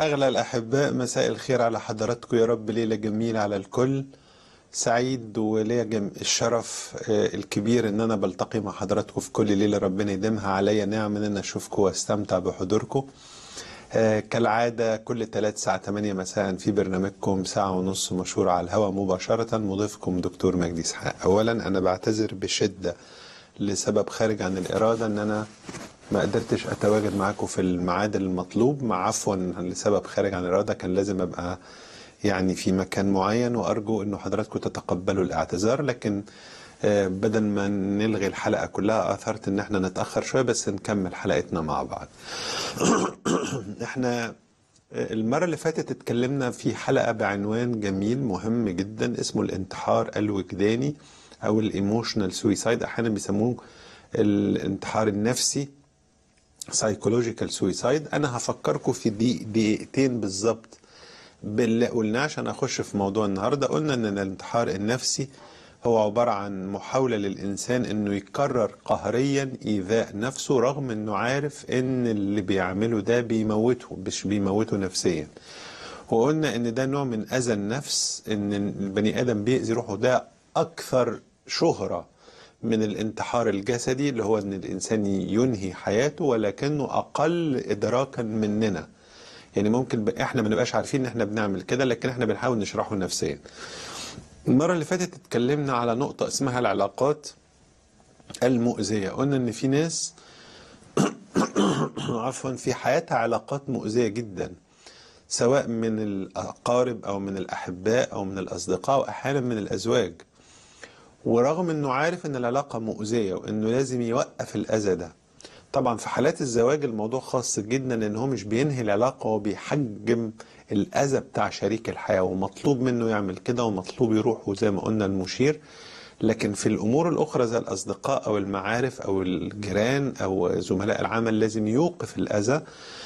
أغلى الأحباء مساء الخير على حضراتكم يا رب ليلة جميلة على الكل سعيد وليا جم... الشرف آه، الكبير ان انا بلتقي مع حضراتكم في كل ليله ربنا يديمها عليا نعم ان انا اشوفكم واستمتع بحضوركم آه، كالعاده كل ثلاث ساعه 8 مساء في برنامجكم ساعه ونص مشهور على الهواء مباشره مضيفكم دكتور مجدي اسحاق اولا انا بعتذر بشده لسبب خارج عن الاراده ان انا ما قدرتش اتواجد معاكم في الميعاد المطلوب مع عفوا لسبب خارج عن الاراده كان لازم ابقى يعني في مكان معين وارجو انه حضراتكم تتقبلوا الاعتذار لكن آه، بدل ما نلغي الحلقه كلها اثرت ان احنا نتاخر شويه بس نكمل حلقتنا مع بعض. احنا آه، المره اللي فاتت اتكلمنا في حلقه بعنوان جميل مهم جدا اسمه الانتحار الوجداني او الايموشنال سويسايد احيانا بيسموه الانتحار النفسي سايكولوجيكال سويسايد انا هفكركم في دي دقيقتين بالظبط باللي قلناه عشان اخش في موضوع النهارده قلنا ان الانتحار النفسي هو عباره عن محاوله للانسان انه يكرر قهريا ايذاء نفسه رغم انه عارف ان اللي بيعمله ده بيموته مش بيموته نفسيا وقلنا ان ده نوع من اذى النفس ان البني ادم بيأذي روحه ده اكثر شهره من الانتحار الجسدي اللي هو ان الانسان ينهي حياته ولكنه اقل ادراكا مننا يعني ممكن ب... احنا ما نبقاش عارفين ان احنا بنعمل كده لكن احنا بنحاول نشرحه نفسيا المره اللي فاتت اتكلمنا على نقطه اسمها العلاقات المؤذيه قلنا ان في ناس عفوا في حياتها علاقات مؤذيه جدا سواء من الاقارب او من الاحباء او من الاصدقاء واحيانا من الازواج ورغم انه عارف ان العلاقه مؤذيه وانه لازم يوقف الاذى ده طبعا في حالات الزواج الموضوع خاص جدا لان هو مش بينهي العلاقه هو بيحجم الاذى بتاع شريك الحياه ومطلوب منه يعمل كده ومطلوب يروح وزي ما قلنا المشير لكن في الامور الاخرى زي الاصدقاء او المعارف او الجيران او زملاء العمل لازم يوقف الاذى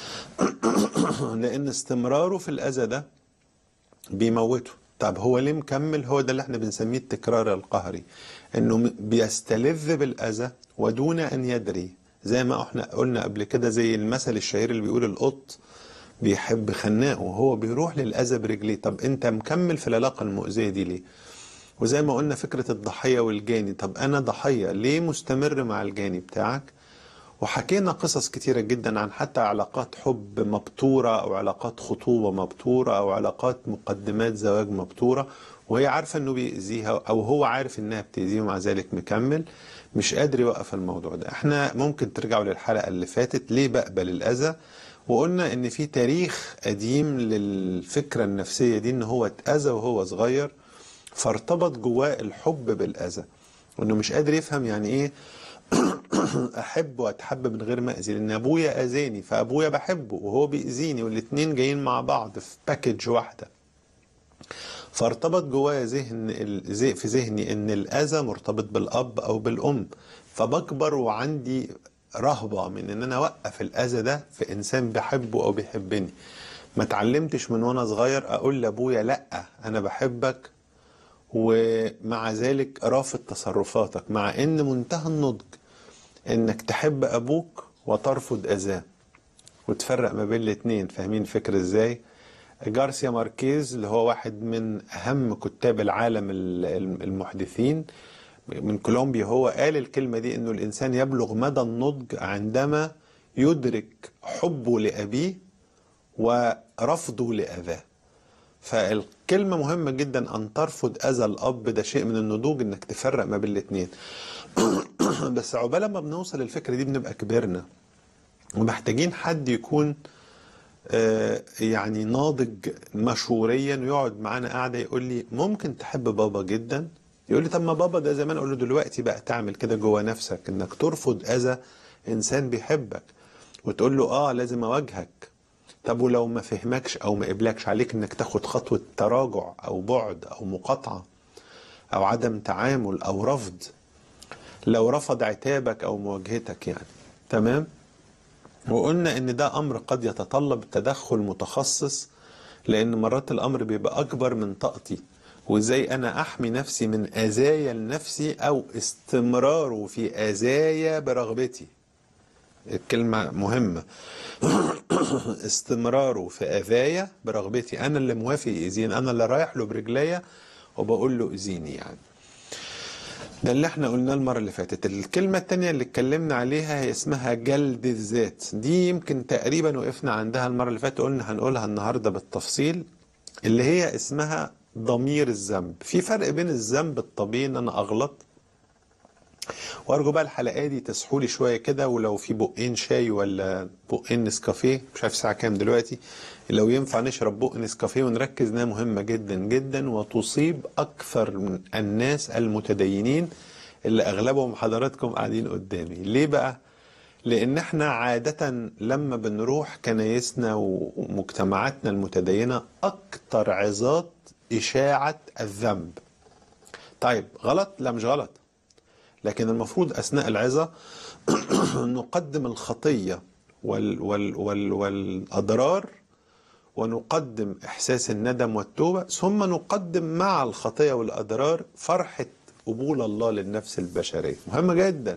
لان استمراره في الاذى ده بيموته طب هو ليه مكمل هو ده اللي احنا بنسميه التكرار القهري انه بيستلذ بالاذى ودون ان يدري زي ما احنا قلنا قبل كده زي المثل الشهير اللي بيقول القط بيحب خناقه وهو بيروح للاذى برجليه طب انت مكمل في العلاقه المؤذيه دي ليه وزي ما قلنا فكره الضحيه والجاني طب انا ضحيه ليه مستمر مع الجاني بتاعك وحكينا قصص كتيرة جدا عن حتى علاقات حب مبتورة أو علاقات خطوبة مبتورة أو علاقات مقدمات زواج مبتورة وهي عارفة أنه بيأذيها أو هو عارف أنها بتأذيه ومع ذلك مكمل مش قادر يوقف الموضوع ده احنا ممكن ترجعوا للحلقة اللي فاتت ليه بقبل الأذى وقلنا ان في تاريخ قديم للفكرة النفسية دي ان هو اتأذى وهو صغير فارتبط جواه الحب بالأذى وانه مش قادر يفهم يعني ايه احب واتحب من غير ما اذي لان ابويا اذاني فابويا بحبه وهو بيأذيني والاتنين جايين مع بعض في باكج واحده فارتبط جوايا ذهن ال- في ذهني ان الاذى مرتبط بالاب او بالام فبكبر وعندي رهبه من ان انا اوقف الاذى ده في انسان بحبه او بيحبني ما اتعلمتش من وانا صغير اقول لابويا لا انا بحبك ومع ذلك رافض تصرفاتك مع ان منتهى النضج انك تحب ابوك وترفض اذاه وتفرق ما بين الاتنين فاهمين الفكرة ازاي جارسيا ماركيز اللي هو واحد من اهم كتاب العالم ال- المحدثين من كولومبيا هو قال الكلمة دي انه الانسان يبلغ مدى النضج عندما يدرك حبه لابيه ورفضه لاذاه فالكلمة مهمة جدا أن ترفض أذى الأب ده شيء من النضوج إنك تفرق ما بين الاتنين بس عقبال ما بنوصل للفكرة دي بنبقى كبرنا ومحتاجين حد يكون آه، يعني ناضج مشوريا ويقعد معانا قاعدة يقول لي ممكن تحب بابا جدا يقول لي طب ما بابا ده زمان اقول له دلوقتي بقى تعمل كده جوه نفسك انك ترفض اذى انسان بيحبك وتقول له اه لازم اواجهك طب ولو ما فهمكش او ما قبلكش عليك انك تاخد خطوة تراجع او بعد او مقاطعة او عدم تعامل او رفض لو رفض عتابك او مواجهتك يعني تمام وقلنا ان ده امر قد يتطلب تدخل متخصص لان مرات الامر بيبقى اكبر من طاقتي وازاي انا احمي نفسي من اذايا لنفسي او استمراره في اذايا برغبتي الكلمة مهمة استمراره في أذايا برغبتي أنا اللي موافق يأذيني أنا اللي رايح له برجليا وبقول له أذيني يعني ده اللي احنا قلناه المرة اللي فاتت الكلمة التانية اللي اتكلمنا عليها هي اسمها جلد الذات دي يمكن تقريبا وقفنا عندها المرة اللي فاتت قلنا هنقولها النهاردة بالتفصيل اللي هي اسمها ضمير الذنب في فرق بين الذنب الطبيعي ان انا اغلط وارجو بقى الحلقه دي تسحولي شويه كده ولو في بقين شاي ولا بقين نسكافيه مش عارف الساعه كام دلوقتي لو ينفع نشرب بق نسكافيه ونركز انها مهمه جدا جدا وتصيب اكثر من الناس المتدينين اللي اغلبهم حضراتكم قاعدين قدامي ليه بقى لان احنا عاده لما بنروح كنايسنا ومجتمعاتنا المتدينه اكتر عظات اشاعه الذنب طيب غلط لا مش غلط لكن المفروض أثناء العظة نقدم الخطية وال وال وال والأضرار ونقدم إحساس الندم والتوبة ثم نقدم مع الخطية والأضرار فرحة قبول الله للنفس البشرية مهمة جدا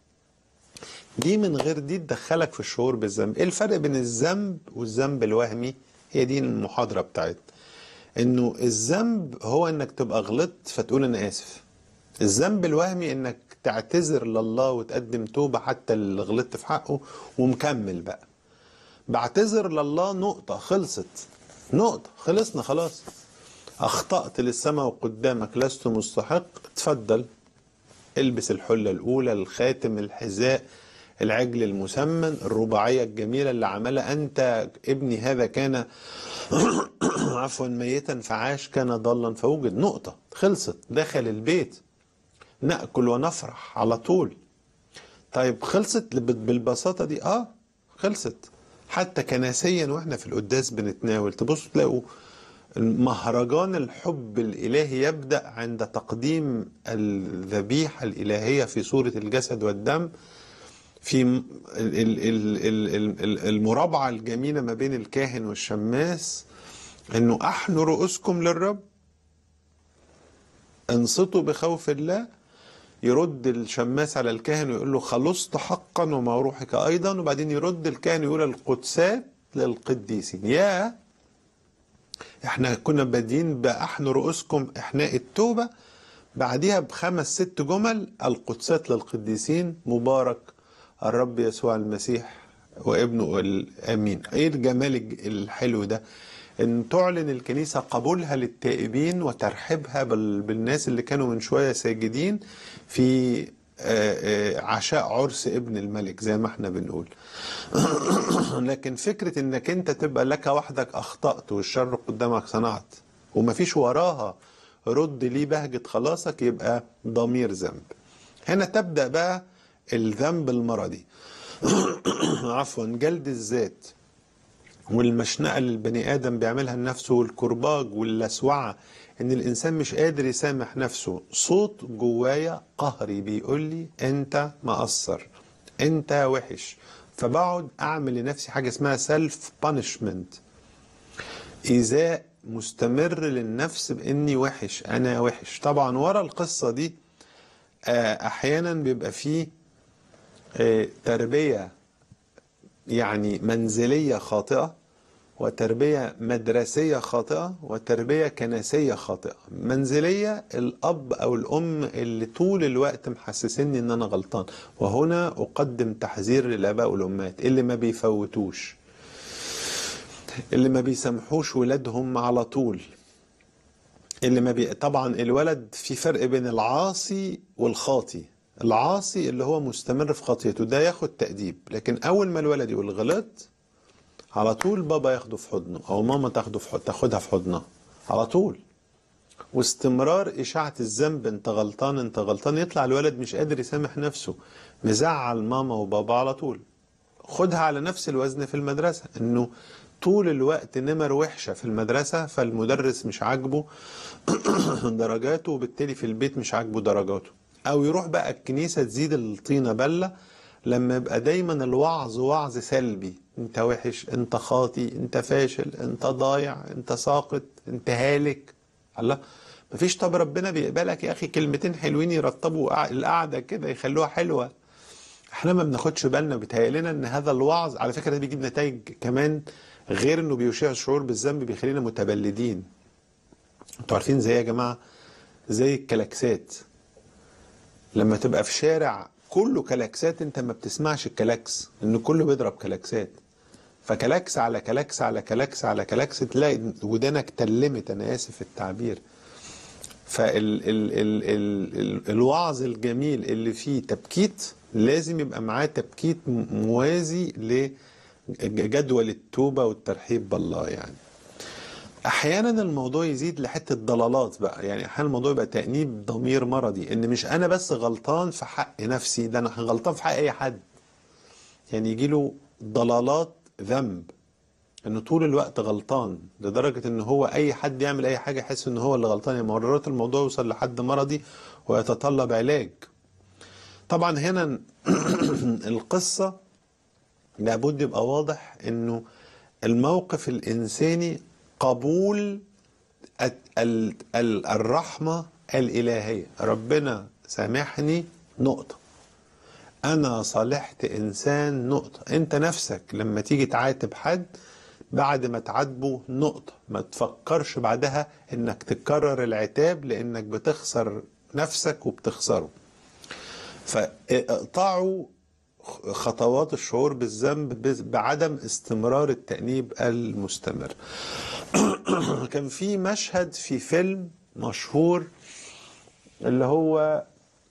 دي من غير دي تدخلك في الشعور بالذنب ايه الفرق بين الذنب والذنب الوهمي هي دي المحاضرة بتاعتنا انه الذنب هو انك تبقى غلطت فتقول انا اسف الذنب الوهمي انك تعتذر لله وتقدم توبة حتى اللي غلطت في حقه ومكمل بقى بعتذر لله نقطة خلصت نقطة خلصنا خلاص أخطأت للسماء وقدامك لست مستحق اتفضل البس الحلة الأولى الخاتم الحذاء العجل المسمن الرباعية الجميلة اللي عملها أنت ابني هذا كان عفوا ميتا فعاش كان ضالا فوجد نقطة خلصت دخل البيت ناكل ونفرح على طول طيب خلصت بالبساطه دي اه خلصت حتى كنسيا واحنا في القداس بنتناول تبصوا تلاقوا مهرجان الحب الالهي يبدا عند تقديم الذبيحه الالهيه في صوره الجسد والدم في المرابعه الجميله ما بين الكاهن والشماس انه احنوا رؤوسكم للرب انصتوا بخوف الله يرد الشماس على الكاهن ويقول له خلصت حقا ومع روحك ايضا وبعدين يرد الكاهن يقول القدسات للقديسين يا احنا كنا بادئين باحن رؤوسكم احناء التوبه بعديها بخمس ست جمل القدسات للقديسين مبارك الرب يسوع المسيح وابنه الامين ايه الجمال الحلو ده ان تعلن الكنيسه قبولها للتائبين وترحيبها بالناس اللي كانوا من شويه ساجدين في عشاء عرس ابن الملك زي ما احنا بنقول لكن فكره انك انت تبقى لك وحدك اخطات والشر قدامك صنعت ومفيش وراها رد ليه بهجه خلاصك يبقى ضمير ذنب هنا تبدا بقى الذنب المرضي عفوا جلد الذات والمشنقة اللي البني آدم بيعملها لنفسه والكرباج واللسوعة إن الإنسان مش قادر يسامح نفسه صوت جوايا قهري بيقول لي أنت مقصر أنت وحش فبقعد أعمل لنفسي حاجة اسمها سيلف بانشمنت إيذاء مستمر للنفس بإني وحش أنا وحش طبعا ورا القصة دي أحيانا بيبقى فيه تربية يعني منزلية خاطئة وتربية مدرسية خاطئة وتربية كنسية خاطئة منزلية الأب أو الأم اللي طول الوقت محسسني إن أنا غلطان وهنا أقدم تحذير للآباء والأمهات اللي ما بيفوتوش اللي ما بيسامحوش ولادهم على طول اللي ما بي... طبعا الولد في فرق بين العاصي والخاطي العاصي اللي هو مستمر في خطيته ده ياخد تأديب لكن أول ما الولد يقول غلط على طول بابا ياخده في حضنه أو ماما تاخده في حضنه تاخدها في حضنها على طول واستمرار إشاعة الذنب أنت غلطان أنت غلطان يطلع الولد مش قادر يسامح نفسه مزعل ماما وبابا على طول خدها على نفس الوزن في المدرسة إنه طول الوقت نمر وحشة في المدرسة فالمدرس مش عاجبه درجاته وبالتالي في البيت مش عاجبه درجاته او يروح بقى الكنيسة تزيد الطينة بلة لما يبقى دايما الوعظ وعظ سلبي انت وحش انت خاطي انت فاشل انت ضايع انت ساقط انت هالك الله مفيش طب ربنا بيقبلك يا اخي كلمتين حلوين يرطبوا القعدة كده يخلوها حلوة احنا ما بناخدش بالنا بيتهيأ لنا ان هذا الوعظ على فكره ده بيجيب نتائج كمان غير انه بيشيع الشعور بالذنب بيخلينا متبلدين انتوا عارفين زي إيه يا جماعه زي الكلاكسات لما تبقى في شارع كله كلاكسات انت ما بتسمعش الكلاكس ان كله بيضرب كلاكسات فكلاكس على كلاكس على كلاكس على كلاكس تلاقي ودانك تلمت انا اسف في التعبير فالوعظ الجميل اللي فيه تبكيت لازم يبقى معاه تبكيت موازي لجدول التوبة والترحيب بالله يعني احيانا الموضوع يزيد لحته ضلالات بقى يعني احيانا الموضوع يبقى تانيب ضمير مرضي ان مش انا بس غلطان في حق نفسي ده انا غلطان في حق اي حد يعني يجي له ضلالات ذنب انه طول الوقت غلطان لدرجه ان هو اي حد يعمل اي حاجه يحس ان هو اللي غلطان يعني مرات الموضوع يوصل لحد مرضي ويتطلب علاج طبعا هنا القصه لابد يبقى واضح انه الموقف الانساني قبول الرحمه الالهيه ربنا سامحني نقطه انا صالحت انسان نقطه انت نفسك لما تيجي تعاتب حد بعد ما تعاتبه نقطه ما تفكرش بعدها انك تكرر العتاب لانك بتخسر نفسك وبتخسره فاقطعوا خطوات الشعور بالذنب بعدم استمرار التأنيب المستمر كان في مشهد في فيلم مشهور اللي هو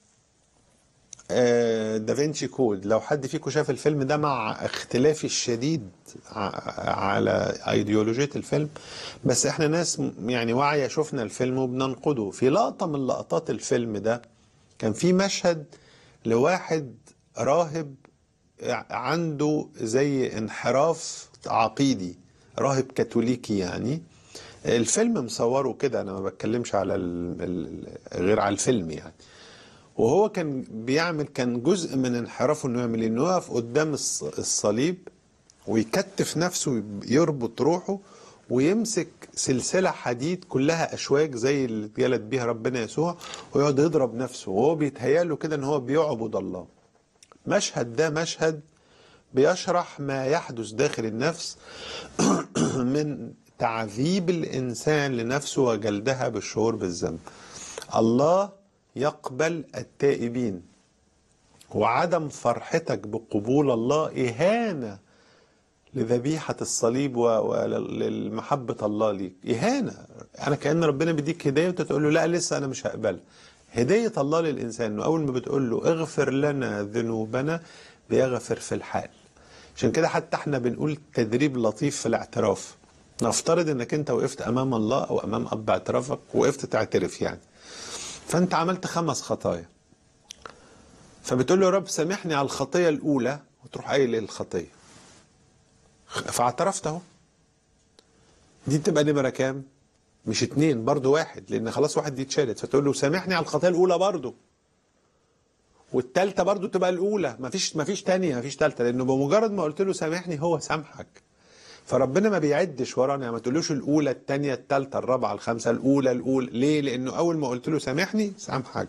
دافنشي كود لو حد فيكم شاف الفيلم ده مع اختلافي الشديد على ايديولوجية الفيلم بس احنا ناس يعني واعية شفنا الفيلم وبننقده في لقطة من لقطات الفيلم ده كان في مشهد لواحد راهب عنده زي انحراف عقيدي راهب كاثوليكي يعني الفيلم مصوره كده انا ما بتكلمش على غير على الفيلم يعني وهو كان بيعمل كان جزء من انحرافه انه يعمل انه يقف قدام الصليب ويكتف نفسه يربط روحه ويمسك سلسلة حديد كلها أشواك زي اللي اتجلد بيها ربنا يسوع ويقعد يضرب نفسه وهو بيتهيأله كده إن هو بيعبد الله مشهد ده مشهد بيشرح ما يحدث داخل النفس من تعذيب الإنسان لنفسه وجلدها بالشعور بالذنب الله يقبل التائبين وعدم فرحتك بقبول الله إهانة لذبيحة الصليب ولمحبة الله ليك إهانة أنا كأن ربنا بيديك هدية وأنت تقول له لا لسه أنا مش هقبلها هدية الله للإنسان إنه أول ما بتقول له اغفر لنا ذنوبنا بيغفر في الحال عشان كده حتى احنا بنقول تدريب لطيف في الاعتراف نفترض انك انت وقفت امام الله او امام اب اعترافك وقفت تعترف يعني فانت عملت خمس خطايا فبتقول له يا رب سامحني على الخطيه الاولى وتروح قايل ايه الخطيه فاعترفت اهو دي تبقى نمره كام مش اتنين برضو واحد لان خلاص واحد دي اتشالت فتقول له سامحني على الخطيه الاولى برضو والتالتة برضو تبقى الاولى مفيش مفيش تانية مفيش تالتة لانه بمجرد ما قلت له سامحني هو سامحك فربنا ما بيعدش ورانا يعني ما تقولوش الاولى الثانيه الثالثه الرابعه الخامسه الاولى الاولى ليه لانه اول ما قلت له سامحني سامحك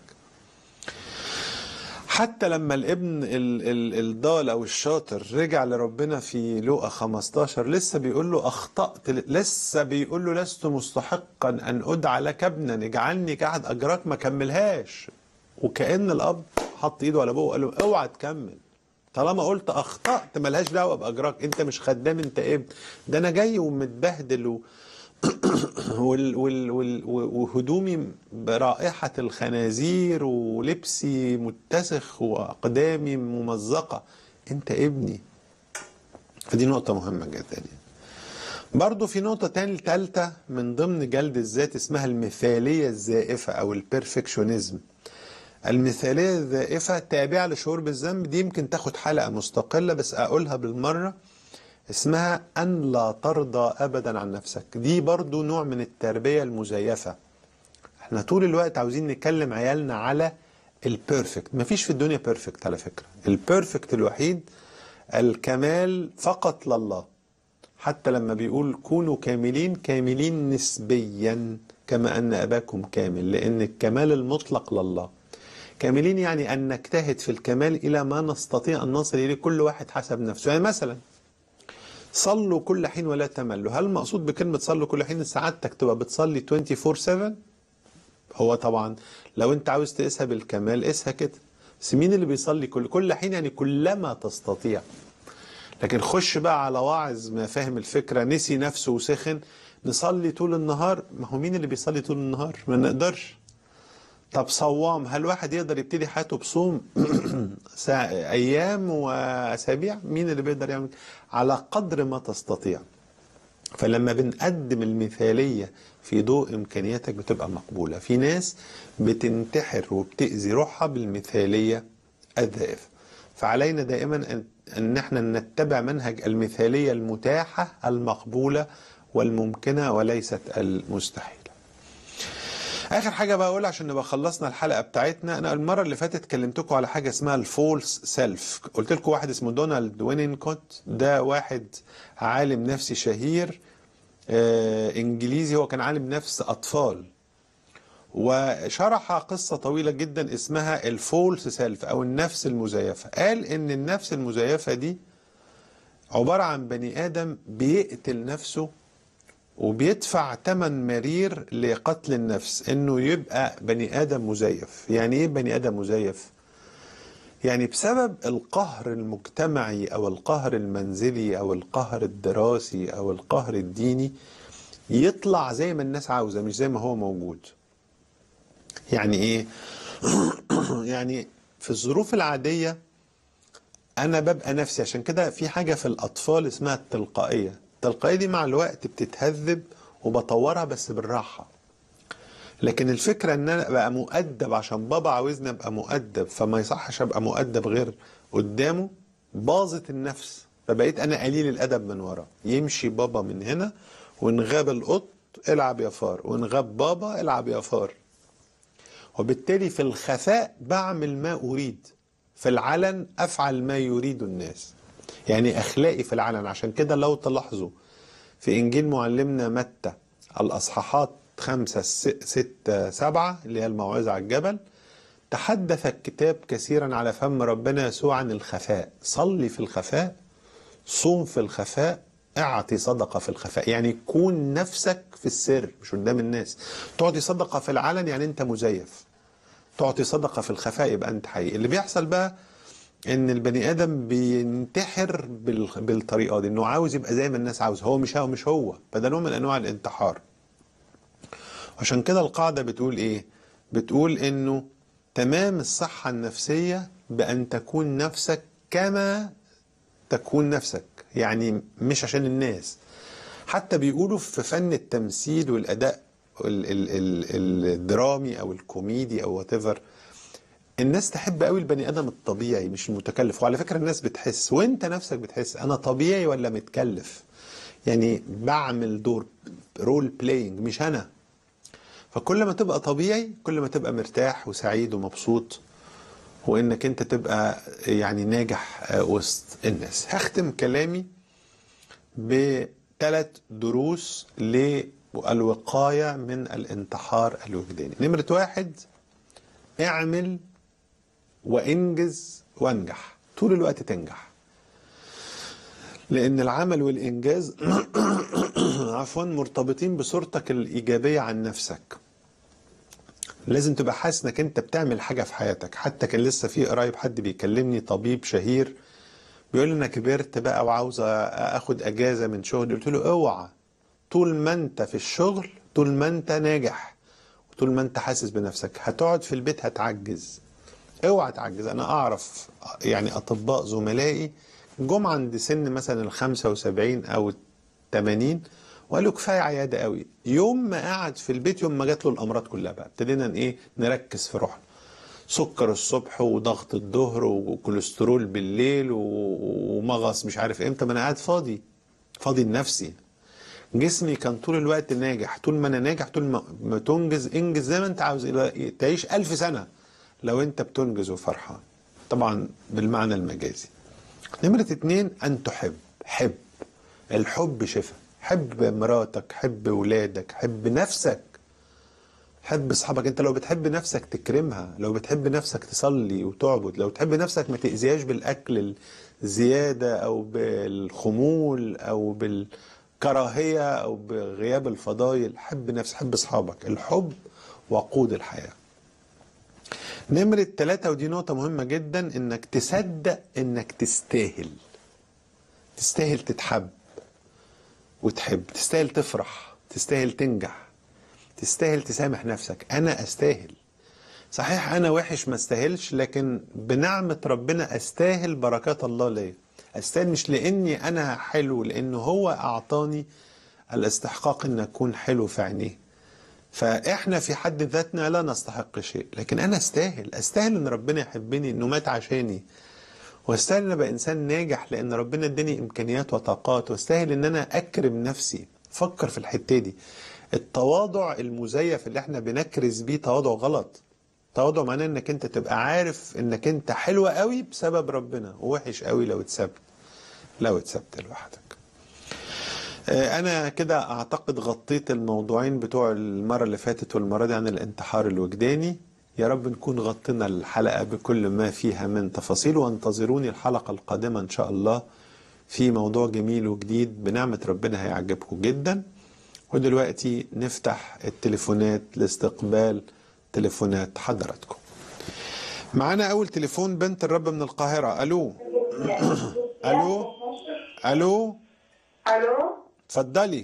حتى لما الابن ال ال الضال او الشاطر رجع لربنا في لوقا 15 لسه بيقول له اخطات لسه بيقول له لست مستحقا ان ادعى لك ابنا اجعلني كاحد اجراك ما كملهاش وكان الاب حط ايده على ابوه وقال له اوعى تكمل طالما قلت اخطات ملهاش دعوه باجراك انت مش خدام انت ابن ده انا جاي ومتبهدل و... وال... وال... وال... وهدومي برائحه الخنازير ولبسي متسخ واقدامي ممزقه انت ابني فدي نقطه مهمه جدا يعني. برضه في نقطة تانية تالتة من ضمن جلد الذات اسمها المثالية الزائفة أو البرفكشونيزم المثالية الزائفة تابعة لشعور بالذنب دي يمكن تاخد حلقة مستقلة بس أقولها بالمرة اسمها أن لا ترضى أبدا عن نفسك دي برضو نوع من التربية المزيفة احنا طول الوقت عاوزين نكلم عيالنا على البيرفكت مفيش في الدنيا بيرفكت على فكرة البيرفكت الوحيد الكمال فقط لله حتى لما بيقول كونوا كاملين كاملين نسبيا كما أن أباكم كامل لأن الكمال المطلق لله كاملين يعني أن نجتهد في الكمال إلى ما نستطيع أن نصل إليه كل واحد حسب نفسه يعني مثلا صلوا كل حين ولا تملوا هل المقصود بكلمة صلوا كل حين سعادتك تبقى بتصلي 24/7 هو طبعا لو انت عاوز تقيسها بالكمال قيسها كده بس مين اللي بيصلي كل كل حين يعني كلما تستطيع لكن خش بقى على واعظ ما فاهم الفكرة نسي نفسه وسخن نصلي طول النهار ما هو مين اللي بيصلي طول النهار ما نقدرش طب صوام هل واحد يقدر يبتدي حياته بصوم ساعة ايام واسابيع مين اللي بيقدر يعمل على قدر ما تستطيع فلما بنقدم المثالية في ضوء إمكانياتك بتبقى مقبولة في ناس بتنتحر وبتأذي روحها بالمثالية الذائفة فعلينا دائما أن أن احنا نتبع منهج المثالية المتاحة المقبولة والممكنة وليست المستحيلة اخر حاجه بقى اقول عشان نبقى خلصنا الحلقه بتاعتنا انا المره اللي فاتت كلمتكم على حاجه اسمها الفولس سيلف قلت لكم واحد اسمه دونالد وينينكوت ده واحد عالم نفسي شهير آه انجليزي هو كان عالم نفس اطفال وشرح قصة طويلة جدا اسمها الفولس سيلف أو النفس المزيفة قال إن النفس المزيفة دي عبارة عن بني آدم بيقتل نفسه وبيدفع ثمن مرير لقتل النفس انه يبقى بني ادم مزيف يعني ايه بني ادم مزيف يعني بسبب القهر المجتمعي او القهر المنزلي او القهر الدراسي او القهر الديني يطلع زي ما الناس عاوزه مش زي ما هو موجود يعني ايه يعني في الظروف العاديه انا ببقى نفسي عشان كده في حاجه في الاطفال اسمها التلقائيه التلقائية دي مع الوقت بتتهذب وبطورها بس بالراحة لكن الفكرة ان انا ابقى مؤدب عشان بابا عاوزني ابقى مؤدب فما يصحش ابقى مؤدب غير قدامه باظت النفس فبقيت انا قليل الادب من ورا يمشي بابا من هنا وان غاب القط العب يا فار وان غاب بابا العب يا فار وبالتالي في الخفاء بعمل ما اريد في العلن افعل ما يريد الناس يعني اخلاقي في العلن عشان كده لو تلاحظوا في انجيل معلمنا متى الاصحاحات خمسة ستة سبعة اللي هي الموعظة على الجبل تحدث الكتاب كثيرا على فم ربنا يسوع عن الخفاء صلي في الخفاء صوم في الخفاء اعطي صدقة في الخفاء يعني كون نفسك في السر مش قدام الناس تعطي صدقة في العلن يعني انت مزيف تعطي صدقة في الخفاء يبقى انت حقيقي اللي بيحصل بقى ان البني ادم بينتحر بالطريقه دي انه عاوز يبقى زي ما الناس عاوز هو مش هو مش هو فده نوع من انواع الانتحار عشان كده القاعده بتقول ايه بتقول انه تمام الصحه النفسيه بان تكون نفسك كما تكون نفسك يعني مش عشان الناس حتى بيقولوا في فن التمثيل والاداء الدرامي او الكوميدي او وات الناس تحب قوي البني ادم الطبيعي مش المتكلف وعلى فكره الناس بتحس وانت نفسك بتحس انا طبيعي ولا متكلف يعني بعمل دور رول بلاينج مش انا فكل ما تبقى طبيعي كل ما تبقى مرتاح وسعيد ومبسوط وانك انت تبقى يعني ناجح وسط الناس هختم كلامي بثلاث دروس للوقايه من الانتحار الوجداني نمره واحد اعمل وانجز وانجح طول الوقت تنجح لان العمل والانجاز عفوا مرتبطين بصورتك الايجابيه عن نفسك لازم تبقى حاسس انك انت بتعمل حاجه في حياتك حتى كان لسه في قريب حد بيكلمني طبيب شهير بيقول لي انا كبرت بقى وعاوز اخد اجازه من شغلي قلت له اوعى طول ما انت في الشغل طول ما انت ناجح وطول ما انت حاسس بنفسك هتقعد في البيت هتعجز اوعى تعجز انا اعرف يعني اطباء زملائي جم عند سن مثلا ال 75 او 80 وقالوا كفايه عياده قوي يوم ما قعد في البيت يوم ما جات له الامراض كلها بقى ابتدينا ايه نركز في روحنا سكر الصبح وضغط الظهر وكوليسترول بالليل ومغص مش عارف امتى ما انا قاعد فاضي فاضي لنفسي جسمي كان طول الوقت ناجح طول ما انا ناجح طول ما تنجز انجز زي ما انت عاوز تعيش ألف سنه لو انت بتنجز وفرحان طبعا بالمعنى المجازي نمرة اتنين ان تحب حب الحب شفا حب مراتك حب ولادك حب نفسك حب اصحابك انت لو بتحب نفسك تكرمها لو بتحب نفسك تصلي وتعبد لو تحب نفسك ما تأذيهاش بالاكل الزياده او بالخمول او بالكراهيه او بغياب الفضائل حب نفسك حب اصحابك الحب وقود الحياه نمرة ثلاثة ودي نقطة مهمة جدا انك تصدق انك تستاهل تستاهل تتحب وتحب تستاهل تفرح تستاهل تنجح تستاهل تسامح نفسك انا استاهل صحيح انا وحش ما استاهلش لكن بنعمة ربنا استاهل بركات الله ليا استاهل مش لاني انا حلو لانه هو اعطاني الاستحقاق ان اكون حلو في عينيه فاحنا في حد ذاتنا لا نستحق شيء لكن انا استاهل استاهل ان ربنا يحبني انه مات عشاني واستاهل ان ابقى انسان ناجح لان ربنا اداني امكانيات وطاقات واستاهل ان انا اكرم نفسي فكر في الحته دي التواضع المزيف اللي احنا بنكرز بيه تواضع غلط تواضع معناه انك انت تبقى عارف انك انت حلو قوي بسبب ربنا ووحش قوي لو اتسبت لو اتسبت لوحدك انا كده اعتقد غطيت الموضوعين بتوع المره اللي فاتت والمره دي عن الانتحار الوجداني يا رب نكون غطينا الحلقه بكل ما فيها من تفاصيل وانتظروني الحلقه القادمه ان شاء الله في موضوع جميل وجديد بنعمه ربنا هيعجبكم جدا ودلوقتي نفتح التليفونات لاستقبال تليفونات حضراتكم معانا اول تليفون بنت الرب من القاهره الو الو الو الو اتفضلي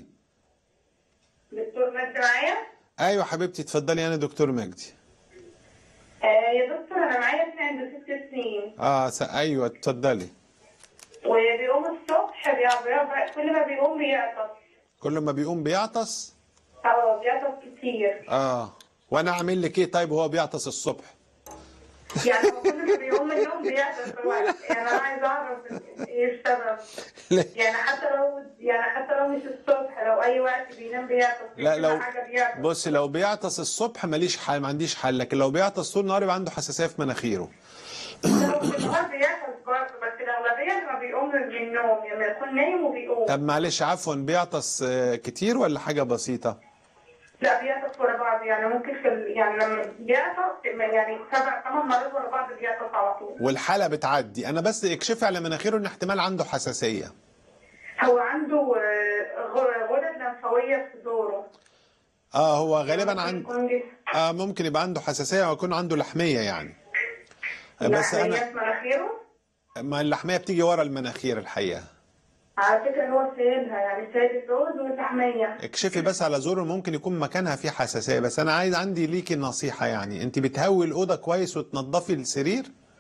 دكتور مجدي معايا ايوه حبيبتي اتفضلي انا دكتور مجدي آه يا دكتور انا معايا ابن عنده ست سنين اه س... ايوه اتفضلي وبيقوم الصبح بي- بي- كل ما بيقوم بيعطس كل ما بيقوم بيعطس اه بيعطس كتير اه وانا اعمل لك ايه طيب وهو بيعطس الصبح يعني هو كل ما بيقوم من النوم بيعطس هو يعني انا عايز اعرف ايه السبب لا يعني حتى لو يعني حتى لو مش الصبح لو اي وقت بينام بيعطس لا كل لو حاجه بيعطس بص لو بيعطس الصبح ماليش حل ما عنديش حل لكن لو بيعطس طول النهار يبقى عنده حساسيه في مناخيره لو في النهار بيعطس برضه بس الاغلبيه لما بيقوم من النوم يعني يكون نايم وبيقوم طب معلش عفوا بيعطس آه، كتير ولا حاجه بسيطه لا بيعطس ورا بعض يعني ممكن في ال... يعني لما بيعطس يعني سبع ثمان مرات ورا بعض بيعطس على طول والحاله بتعدي انا بس اكشفي على مناخيره ان احتمال عنده حساسيه هو عنده آه، غ- غدد لمفاوية في صدوره اه هو غالبا ممكن عند يكون دي آه ممكن يبقى عنده حساسيه ويكون عنده لحميه يعني آه، بس لحمية انا في مناخيره ما اللحميه بتيجي ورا المناخير الحقيقه على فكرة هو سايبها يعني سايب الزوج واللحمية اكشفي بس على زور ممكن يكون مكانها فيه حساسيه بس انا عايز عندي ليكي نصيحه يعني انت بتهوي الاوضه كويس وتنظفي السرير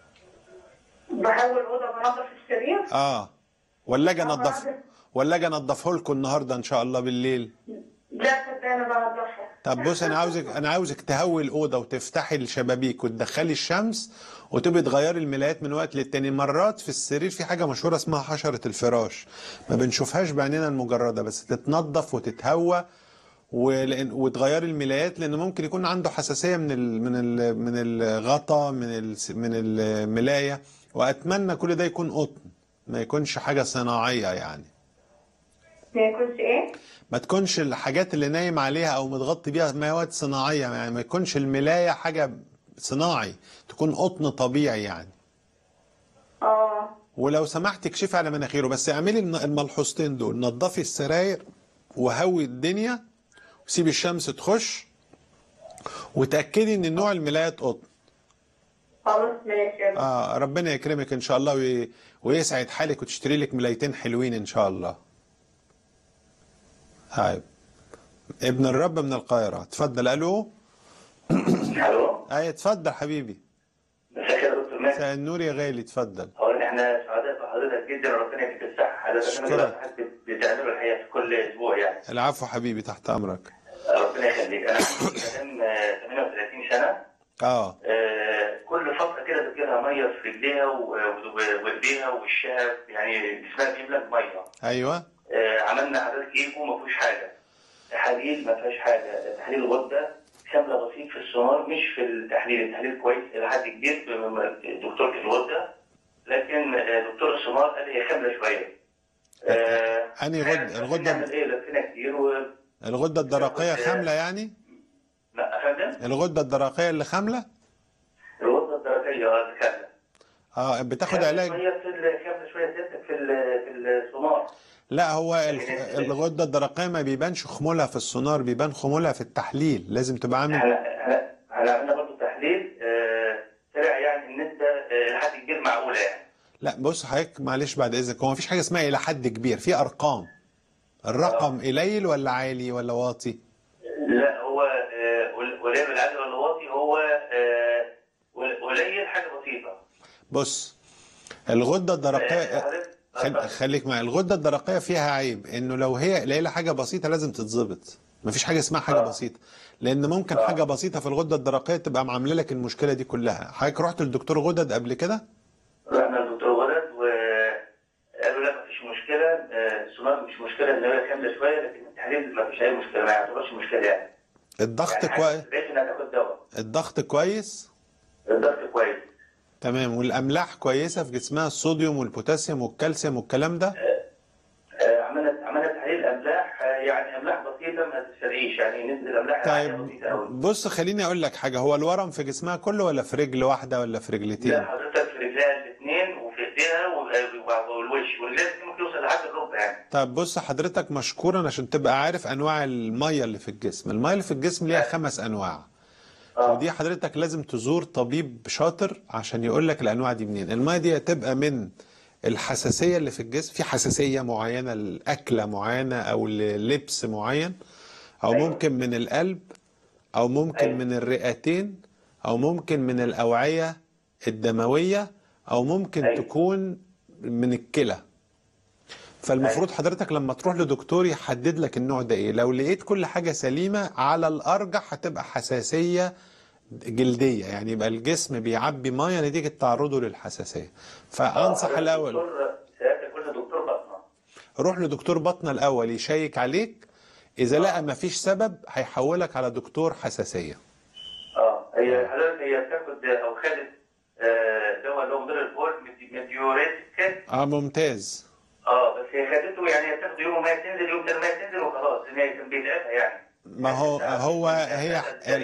بحاول الأوضة بنظف السرير اه ولا اجي آه، انضف بعد- ولا اجي انضفه لكم النهارده ان شاء الله بالليل لا صدق أنا بنظفها طب بص انا عاوزك انا عاوزك تهوي الاوضه وتفتحي الشبابيك وتدخلي الشمس وتبقي تغيري الملايات من وقت للتاني مرات في السرير في حاجه مشهوره اسمها حشره الفراش ما بنشوفهاش بعينينا المجرده بس تتنضف وتتهوى ولأن وتغيري الملايات لان ممكن يكون عنده حساسيه من ال من ال من الغطا من ال من الملايه واتمنى كل ده يكون قطن ما يكونش حاجه صناعيه يعني ما يكونش إيه؟ ما تكونش الحاجات اللي نايم عليها او متغطي بيها مواد صناعيه يعني ما يكونش الملايه حاجه صناعي تكون قطن طبيعي يعني آه ولو سمحت اكشفي على مناخيره بس اعملي الن- الملحوظتين دول نظفي السراير وهوي الدنيا وسيبي الشمس تخش وتاكدي ان نوع الملايات قطن خلاص ماشي اه ربنا يكرمك ان شاء الله وي... ويسعد حالك وتشتري لك ملايتين حلوين ان شاء الله هاي ابن الرب من القاهره اتفضل الو الو اي اتفضل حبيبي مساء الخير يا دكتور ماهر مساء النور يا غالي اتفضل هو ان احنا سعداء بحضرتك جدا وربنا يديك الصحه حضرتك أشكرك. انا بقى حد بتعمله الحقيقه في كل اسبوع يعني العفو حبيبي تحت امرك ربنا يخليك انا عندي مدام آه، 38 سنه اه آه، كل فتره كده بتجيلها ميه في رجليها و- و- وايديها ووشها يعني جسمها بيملى ميه ايوه آه، عملنا حضرتك ايكو ما فيهوش حاجه تحاليل ما فيهاش حاجه تحليل الغده كامله بسيط في السونار مش في التحليل التحليل كويس الى حد كبير ب- دكتور الغده لكن آه، دكتور السونار قال هي كامله شويه آه، أنهي غدة؟ عايز الغدة- نعمل ايه لفينا كتير و الغده الدرقيه خامله يعني لا افندم فندم الغده الدرقيه اللي خامله الغده الدرقيه اه كامله اه بتاخد كاملة علاج شويه في ال- كامله شويه سيادتك في ال- في السونار لا هو ال- الغده الدرقيه ما بيبانش خمولها في السونار بيبان خمولها في التحليل لازم تبقى عامل احنا احنا احنا عملنا برضه تحليل آه، طلع يعني النسبه آه، لحد كبير معقوله يعني لا بص حضرتك معلش بعد اذنك هو مفيش حاجه اسمها الى حد كبير في ارقام الرقم قليل ولا عالي ولا واطي لا هو آه، قل- قليل العدد ولا واطي هو آه، قل- قليل حاجه بسيطه بص الغده آه، الدرقيه حضرتك- خل... خليك معايا الغده الدرقيه فيها عيب انه لو هي قليله حاجه بسيطه لازم تتظبط مفيش حاجه اسمها حاجه آه. بسيطه لان ممكن آه. حاجه بسيطه في الغده الدرقيه تبقى معامله لك المشكله دي كلها حضرتك رحت للدكتور غدد قبل كده رحنا للدكتور ولد وقالوا لا مفيش مشكله آه، السونار مش مشكله ان هي كامله شويه لكن التحليل مفيش اي مشكله ما يعتبرش مشكله يعني الضغط يعني كويس حاجة انها تاخد دواء الضغط كويس الضغط كويس تمام والاملاح كويسه في جسمها الصوديوم والبوتاسيوم والكالسيوم والكلام ده آه، عملنا عملنا تحليل املاح آه، يعني املاح بسيطه ما تفرقش يعني نسبه الاملاح عالية طيب بسيطه قوي بص خليني اقول لك حاجه هو الورم في جسمها كله ولا في رجل واحده ولا في لا رجلتين حضرتك في رجلها الاثنين وفي ايديها و- والوش والرجلين ممكن يوصل لحد الركبه يعني طب بص حضرتك مشكورا عشان تبقى عارف انواع الميه اللي في الجسم الميه اللي في الجسم ليها خمس انواع اه ودي حضرتك لازم تزور طبيب شاطر عشان يقول لك الانواع دي منين الميه دي هتبقى من الحساسيه اللي في الجسم في حساسيه معينه لاكله معينه او للبس معين او أيوة. ممكن من القلب او ممكن أيوة. من الرئتين او ممكن من الاوعيه الدمويه او ممكن أيوة. تكون من الكلى فالمفروض حضرتك لما تروح لدكتور يحدد لك النوع ده ايه لو لقيت كل حاجة سليمة على الارجح هتبقى حساسية جلدية يعني يبقى الجسم بيعبي ميه نتيجة تعرضه للحساسية فانصح حضرتك الاول دكتور سيادتك قلنا دكتور بطنه روح لدكتور بطنة الاول يشيك عليك اذا لقى مفيش سبب هيحولك على دكتور حساسية اه هي حضرتك هي بتاخد او خدت آه، دواء اللي هو مدير البول ميدي- ميديوريتك اه ممتاز اه بس هي خدته يعني هي بتاخد يوم ما تنزل يوم ده ما تنزل وخلاص ان هي كان بيتعبها يعني ما هو هو هي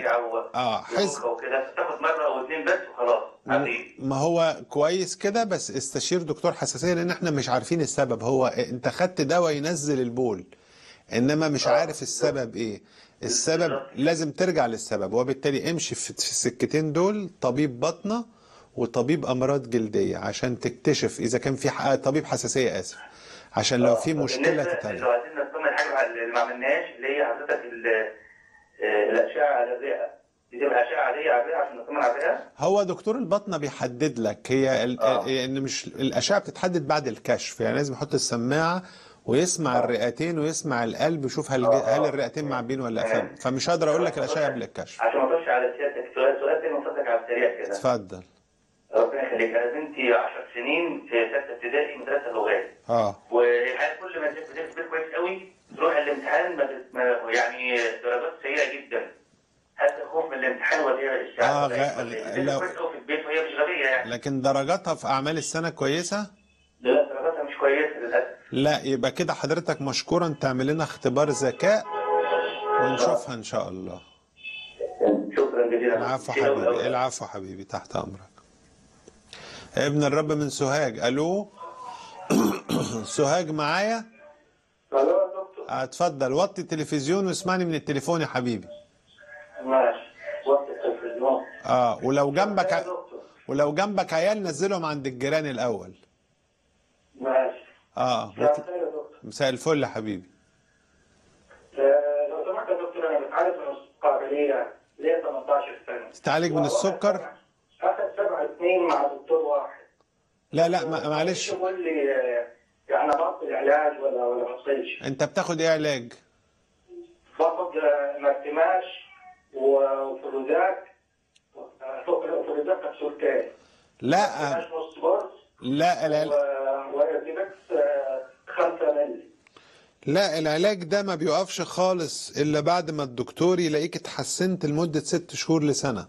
اه حس حس وكده بتاخد مره او اتنين بس وخلاص عادي ما هو كويس كده بس استشير دكتور حساسية لان احنا مش عارفين السبب هو انت خدت دواء ينزل البول انما مش عارف السبب ايه السبب لازم ترجع للسبب وبالتالي امشي في في السكتين دول طبيب بطنة وطبيب امراض جلدية عشان تكتشف اذا كان في ح- طبيب حساسية اسف عشان لو في مشكلة بالنسبة تتعالج لو عايزين نطمن حاجه اللي ما عملناهاش اللي هي حضرتك ال- آه، الاشعه على الرئه دي تبقى اشعه عاديه على الرئه عشان نطمن على الرئه هو دكتور البطنه بيحدد لك هي ال- آه. ان مش الاشعه بتتحدد بعد الكشف يعني لازم يحط السماعه ويسمع الرئتين ويسمع القلب يشوف هل آه، هل آه. الرئتين معبين ولا لا تمام. ف- فمش هقدر اقول لك الاشعه قبل الكشف عشان ما اخش على سيادتك سؤال سؤال تاني من فضلك على السريع كده اتفضل ربنا يخليك انا بنتي 10 سنين في سته ابتدائي مدرسه لغات اه والحقيقه كل ما تذاكر تذاكر كويس قوي تروح الامتحان ما بت- ما- يعني درجات سيئه جدا حتى خوف من الامتحان ولا هي الشعب آه، ولا غ- ولا هي لو- بتذاكر كويس قوي في البيت وهي مش غبيه يعني لكن درجاتها في اعمال السنه كويسه لا لا درجاتها مش كويسه للاسف لا يبقى كده حضرتك مشكورا تعمل لنا اختبار ذكاء ونشوفها ان شاء الله شكرا جزيلا العفو كده والأول. حبيبي العفو حبيبي تحت امرك ابن الرب من سوهاج الو سوهاج معايا الو يا دكتور اتفضل وطي التلفزيون واسمعني من التليفون يا حبيبي ماشي وقت التلفزيون اه ولو يا جنبك دكتور ولو جنبك عيال نزلهم عند الجيران الاول ماشي اه مساء وط... الخير يا دكتور مساء الفل يا حبيبي آه، لو سمحت يا دكتور انا بتعالج من القابليه ليا 18 سنه تتعالج من السكر اخذ سبع سنين مع دكتور واحد لا لا ما- معلش يقول لي آه، يعني بطل علاج ولا ولا بطلش انت بتاخد ايه علاج باخد آه، مرتماش وفلوزات آه، فلوزات كبسولتين لا مرتماش نص قرص لا العل... و- وارتباكس آه، خمسة مللي لا العلاج ده ما بيقفش خالص الا بعد ما الدكتور يلاقيك اتحسنت لمدة ست شهور لسنة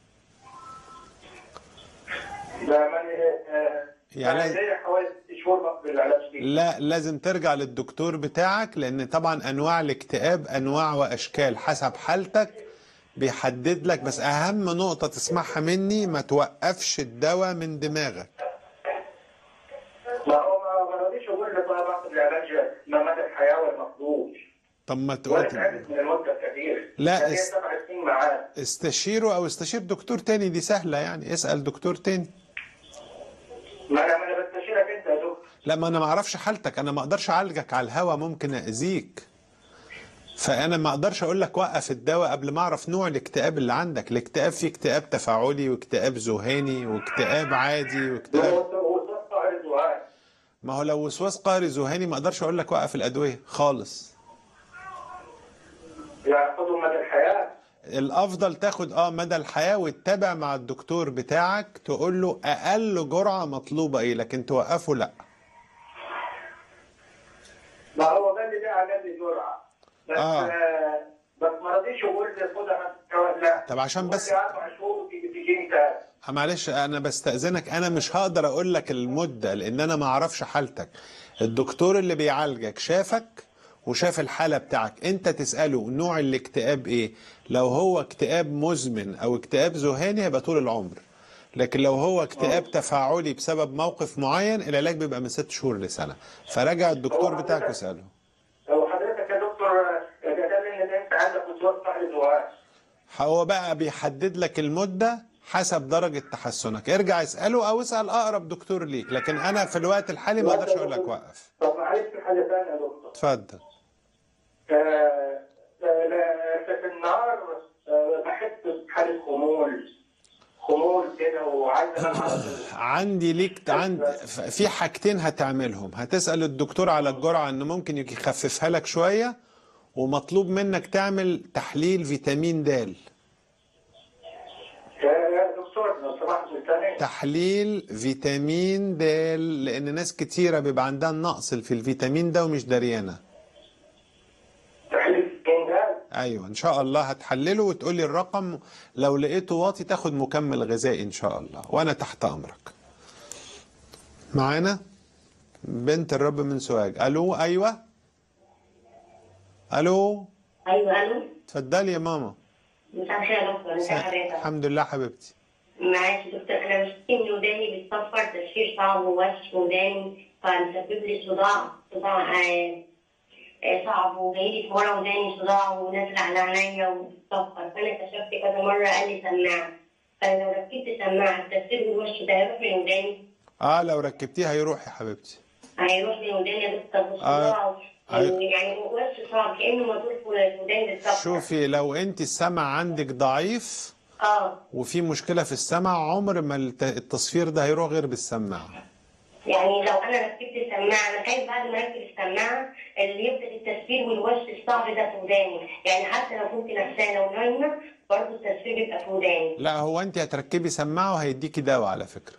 ده من آه، يعني يعني ليا حوالي ست شهور باخد العلاج دي لا لازم ترجع للدكتور بتاعك لان طبعا انواع الاكتئاب انواع واشكال حسب حالتك بيحدد لك بس اهم نقطة تسمعها مني ما توقفش الدواء من دماغك ما هو ما ما رضيش يقول لي بقى باخد العلاج ما مدى الحياه والمفقود طب ما ولا تقول تعبت من المده كتير لا، ده هي اس- سبع سنين معاه استشيره او استشير دكتور تاني دي سهلة يعني اسأل دكتور تاني ما انا ما انا بستشيرك انت يا دكتور لا ما انا ما اعرفش حالتك انا ما اقدرش اعالجك على الهوا ممكن اذيك فانا ما اقدرش اقول لك وقف الدواء قبل ما اعرف نوع الاكتئاب اللي عندك الاكتئاب فيه اكتئاب تفاعلي واكتئاب ذهاني واكتئاب عادي واكتئاب وصفت رضوان ما هو لو وسواس قهري ذهاني ما اقدرش اقول لك وقف الادويه خالص يعني خدوا مدى الحياه الافضل تاخد اه مدى الحياه وتتابع مع الدكتور بتاعك تقول له اقل جرعه مطلوبه ايه لكن توقفه لا ما هو قال لي ده قال لي جرعه بس آه. آه. بس ما رضيش يقول لي خدها مثلا لا طب عشان بس- قول لي اربع شهور وتيجي تجيني تاني آه، معلش انا بستأذنك انا مش هقدر اقول لك المدة لان انا ما اعرفش حالتك الدكتور اللي بيعالجك شافك وشاف الحالة بتاعك انت تسأله نوع الاكتئاب ايه لو هو اكتئاب مزمن او اكتئاب ذهاني هيبقى طول العمر لكن لو هو اكتئاب تفاعلي بسبب موقف معين العلاج بيبقى من ست شهور لسنة فراجع الدكتور هو بتاعك حضرتك- واسأله لو حضرتك يا دكتور آه، ده قال لي ان انت عندك وسواس قهري ذهان هو بقى بيحدد لك المدة حسب درجة تحسنك ارجع اسأله او اسأل اقرب دكتور ليك لكن انا في الوقت الحالي ما اقدرش اقول لك وقف طب معلش في حاجه ثانيه يا دكتور اتفضل آه، آه، لا، في النهار آه، بحس بحاله خمول خمول كده وعايز انام على طول. عندي ليك عند في حاجتين هتعملهم هتسأل الدكتور على الجرعة انه ممكن يخففها لك شوية ومطلوب منك تعمل تحليل فيتامين د يا يا دكتور لو سمحت الثاني تحليل فيتامين د لان ناس كتيرة بيبقى عندها نقص في الفيتامين ده ومش دريانة تحليل كين ده ايوه ان شاء الله هتحلله وتقولي الرقم لو لقيته واطي تاخد مكمل غذائي ان شاء الله وانا تحت امرك معانا بنت الرب من سوهاج الو ايوه الو ايوه الو اتفضلي يا ماما مساء الخير يا دكتور ازي حضرتك الحمد لله حبيبتي معلش يا دكتور انا مشكلتي من وداني بتصفر تشفير صعب ووش وداني فمسبب لي صداع صداع آه، آه، صعب وجاي لي في ورا وداني صداع ونازل على عينيا وبتصفر فانا كشفت كذا مره قال لي سماعه فانا لو ركبت سماعه التفسير والوش ده هيروح من وداني اه لو ركبتيه هيروح يا حبيبتي هيروح من وداني يا دكتور آه. والصداع أيوة. يعني وش صعب كانه مضروب في وداني بالصفر شوفي لو انت السمع عندك ضعيف اه وفي مشكلة في السمع عمر ما الت- التصفير ده هيروح غير بالسماعة يعني لو انا ركبت السماعه انا خايف بعد ما اركب السماعه اللي يبدا التسفير والوش الصعب ده في وداني يعني حتى لو كنت نفسانه ونايمه برضه التسفير بيبقى في وداني لا هو انت هتركبي سماعة وهيديكي دواء على فكرة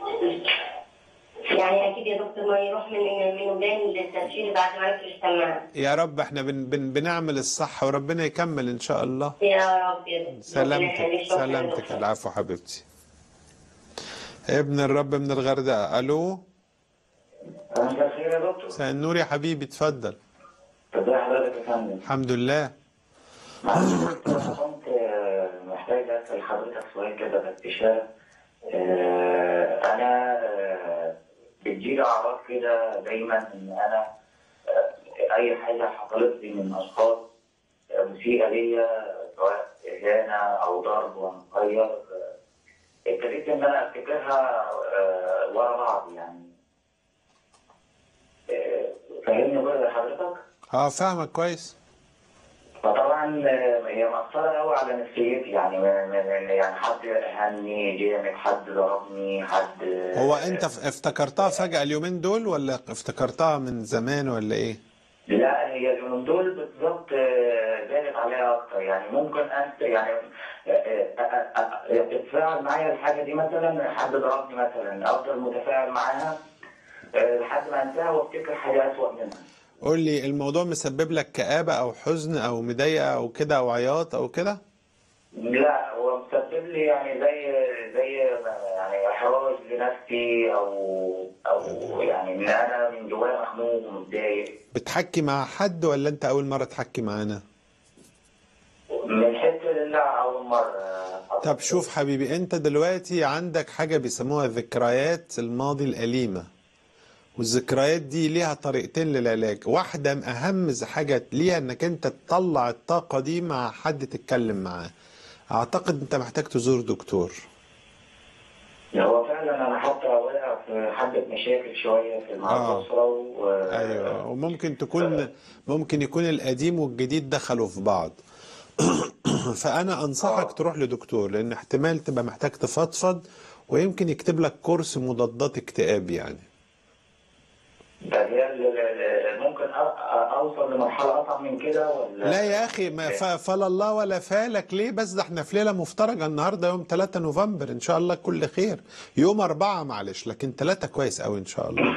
يعني اكيد يا دكتور ما يروح من من وداني للتسفير بعد ما اركب السماعه يا رب احنا بن بن بنعمل الصح وربنا يكمل ان شاء الله يا رب يا دكتور ربنا سلامتك يخليك. شكراً يا سلامتك دكتور. العفو حبيبتي ابن الرب من الغردقة الو مساء الخير يا دكتور مساء النور يا حبيبي اتفضل ازي حضرتك يا فندم الحمد لله معلش يا دكتور، انا كنت آه، محتاج اسال حضرتك سؤال كده باستشاره آه، انا آه، بتجيلي اعراض كده دايما ان انا آه، اي حاجه حصلت لي من اشخاص آه، مسيئه ليا سواء اهانه او ضرب وانا صغير آه، ابتديت ان انا افتكرها آه، ورا بعض يعني آه، فاهمني بقى حضرتك؟ اه فاهمك كويس فطبعا آه، هي مأثرة قوي على نفسيتي يعني م- م- يعني حد هني جامد حد ضربني حد هو انت ف- افتكرتها فجأة اليومين دول ولا افتكرتها من زمان ولا ايه لا هي اليومين دول بالظبط آه، بانت عليها اكتر يعني ممكن انت يعني آه، آه، آه، آه، تتفاعل معايا الحاجه دي مثلا حد ضربني مثلا افضل متفاعل معاها آه، لحد ما انساها وافتكر حاجه اسوء منها قول لي الموضوع مسبب لك كآبة او حزن او مضايقة او كده او عياط او كده لا هو مسبب لي يعني زي زي يعني احراج لنفسي او او يعني ان انا من جوايا مخنوق ومتضايق بتحكي مع حد ولا انت اول مرة تحكي معانا من حته لا اول اول مره طب شوف حبيبي انت دلوقتي عندك حاجة بيسموها ذكريات الماضي الأليمة والذكريات دي ليها طريقتين للعلاج واحدة من أهم حاجة ليها انك انت تطلع الطاقة دي مع حد تتكلم معاه اعتقد انت محتاج تزور دكتور هو فعلا انا حتى واقع في حبه مشاكل شويه في مع آه. الاسره و... ايوه وممكن تكون ممكن يكون القديم والجديد دخلوا في بعض فانا انصحك تروح لدكتور لان احتمال تبقى محتاج تفضفض ويمكن يكتب لك كورس مضادات اكتئاب يعني طب هي ال- ال- ال- ممكن أ- أ- اوصل لمرحله اصعب من كده ولا لا يا اخي ما ف- فلا الله ولا فالك ليه بس ده احنا في ليله مفترجه النهارده يوم 3 نوفمبر ان شاء الله كل خير يوم أربعة معلش لكن 3 كويس قوي ان شاء الله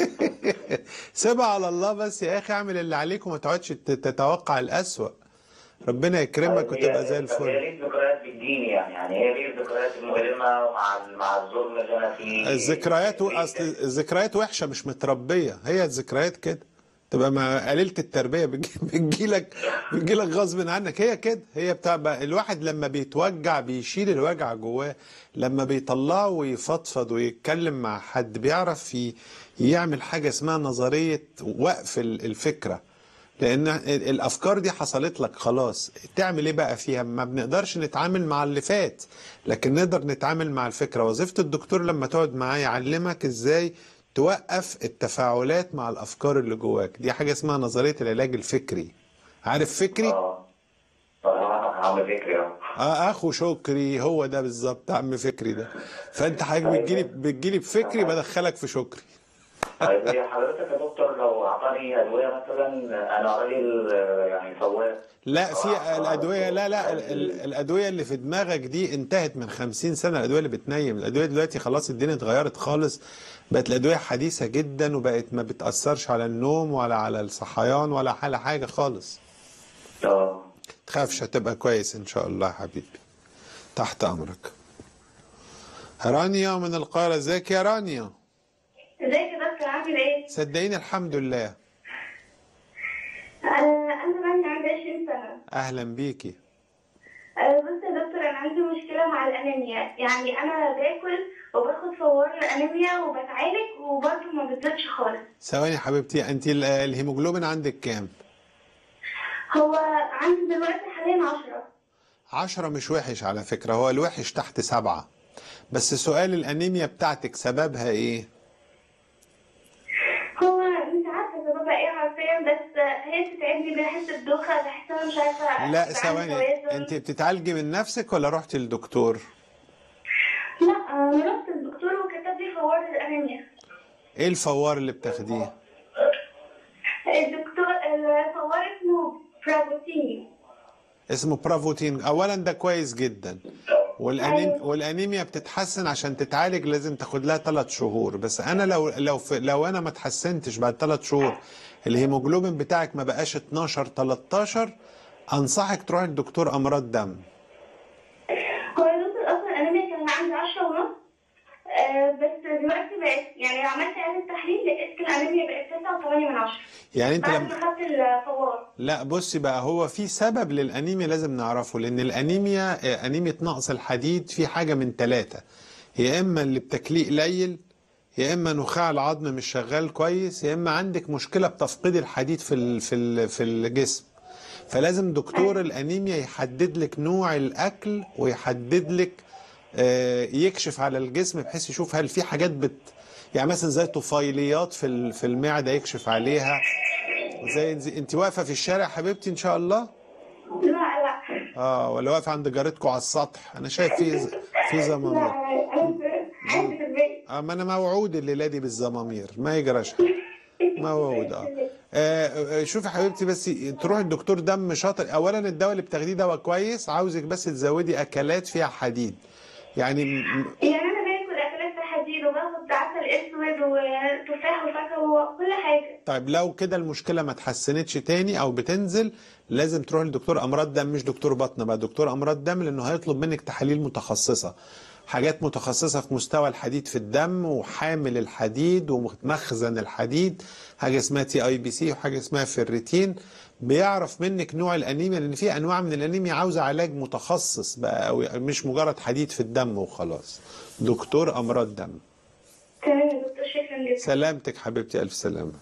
سيبها على الله بس يا اخي اعمل اللي عليك وما تقعدش تت- تتوقع الأسوأ ربنا يكرمك طيب وتبقى هي- زي طب هي الفل ليه ذكريات بتجيني يعني يعني هي ليه الذكريات المؤلمه مع ال- مع الظلم اللي انا فيه الذكريات و... ليه اصل كده؟ الذكريات وحشه مش متربيه هي الذكريات كده تبقى ما قليله التربيه بتجي- بتجيلك بتجيلك غصب عنك هي كده هي بتاع بقى الواحد لما بيتوجع بيشيل الوجع جواه لما بيطلعه ويفضفض ويتكلم مع حد بيعرف ي... يعمل حاجه اسمها نظريه وقف ال- الفكره لان الافكار دي حصلت لك خلاص تعمل ايه بقى فيها ما بنقدرش نتعامل مع اللي فات لكن نقدر نتعامل مع الفكره وظيفه الدكتور لما تقعد معاه يعلمك ازاي توقف التفاعلات مع الافكار اللي جواك دي حاجه اسمها نظريه العلاج الفكري عارف فكري اه اه عم فكري اه اه اخو شكري هو ده بالظبط عم فكري ده فانت حضرتك بتجيلي بتجيلي بفكري بدخلك في شكري طيب هي حضرتك يا دكتور لو اعطاني ادويه مثلا انا راجل آه، يعني سواق لا في الادويه لا لا ال- ال- الادويه اللي في دماغك دي انتهت من 50 سنه الادويه اللي بتنيم الادويه دلوقتي خلاص الدنيا اتغيرت خالص بقت الادويه حديثه جدا وبقت ما بتاثرش على النوم ولا على الصحيان ولا على حاجه خالص اه تخافش هتبقى كويس ان شاء الله يا حبيبي تحت امرك رانيا من القاهره ازيك يا رانيا ازيك يا دكتور عامل ايه؟ صدقيني الحمد لله انا انا بني عندي 20 سنه اهلا بيكي أه، بص يا دكتور انا عندي مشكله مع الانيميا يعني انا باكل وباخد فوار الانيميا وبتعالج وبرضه ما بتزيدش خالص ثواني يا حبيبتي انت ال- الهيموجلوبين عندك كام هو عندي دلوقتي حاليا 10 عشرة مش وحش على فكرة هو الوحش تحت سبعة بس سؤال الأنيميا بتاعتك سببها إيه؟ هو مش عارفه سببها ايه حرفيا بس هي بتتعبني بحس بدوخه بحسها مش عارفه لا يبقى عندي ثواني توازن. أنت بتتعالجي من نفسك ولا رحتي للدكتور؟ لا انا رحت للدكتور وكتب لي فوار الانيميا إيه الفوار اللي بتاخديه؟ الدكتور الفوار اسمه برافوتيني اسمه برافوتين أولا ده كويس جدا والأنيم... أيوة. والأنيميا بتتحسن عشان تتعالج لازم تاخد لها ثلاث شهور بس أنا لو لو في... لو أنا ما اتحسنتش بعد ثلاث شهور الهيموجلوبين بتاعك ما بقاش 12 13 أنصحك تروح لدكتور أمراض دم هو يا دكتور اصلا الانيميا كان عندي 10 ونص آه بس دلوقتي بقت يعني عملت اعاده تحليل لقيت الانيميا بقت 9 و8 من 10 يعني أنت بعد لما ما خدت الفوار لا بصي بقى هو في سبب للأنيميا لازم نعرفه لأن الأنيميا آه، أنيميا نقص الحديد في حاجة من ثلاثة يا إما اللي بتاكليه قليل يا إما نخاع العظم مش شغال كويس يا إما عندك مشكلة بتفقد الحديد في ال في ال في الجسم فلازم دكتور الأنيميا يحدد لك نوع الأكل ويحدد لك آه، يكشف على الجسم بحيث يشوف هل في حاجات بت يعني مثلا زي طفيليات في ال- في المعدة يكشف عليها زي زي- انت واقفه في الشارع حبيبتي ان شاء الله لا لا اه ولا واقفه عند جارتكم على السطح انا شايف في ز- في لا زمامير انا في- عندي في البيت اه ما انا موعود الليله دي بالزمامير ما يجراش حاجه موعود اه آه، آه، شوفي حبيبتي بس تروح الدكتور دم شاطر اولا الدواء اللي بتاخديه دواء كويس عاوزك بس تزودي اكلات فيها حديد يعني م- م- يعني انا باكل اكلات فيها حديد وباخد عسل اسود وتفاح وفاكهه وكل حاجه طيب لو كده المشكله ما اتحسنتش تاني او بتنزل لازم تروح لدكتور امراض دم مش دكتور بطن بقى دكتور امراض دم لانه هيطلب منك تحاليل متخصصه حاجات متخصصة في مستوى الحديد في الدم وحامل الحديد ومخزن الحديد حاجة اسمها تي اي بي سي وحاجة اسمها فيريتين بيعرف منك نوع الانيميا لان في انواع من الانيميا عاوزة علاج متخصص بقى أو مش مجرد حديد في الدم وخلاص دكتور امراض دم تمام يا دكتور شكرا جدا سلامتك حبيبتي الف سلامة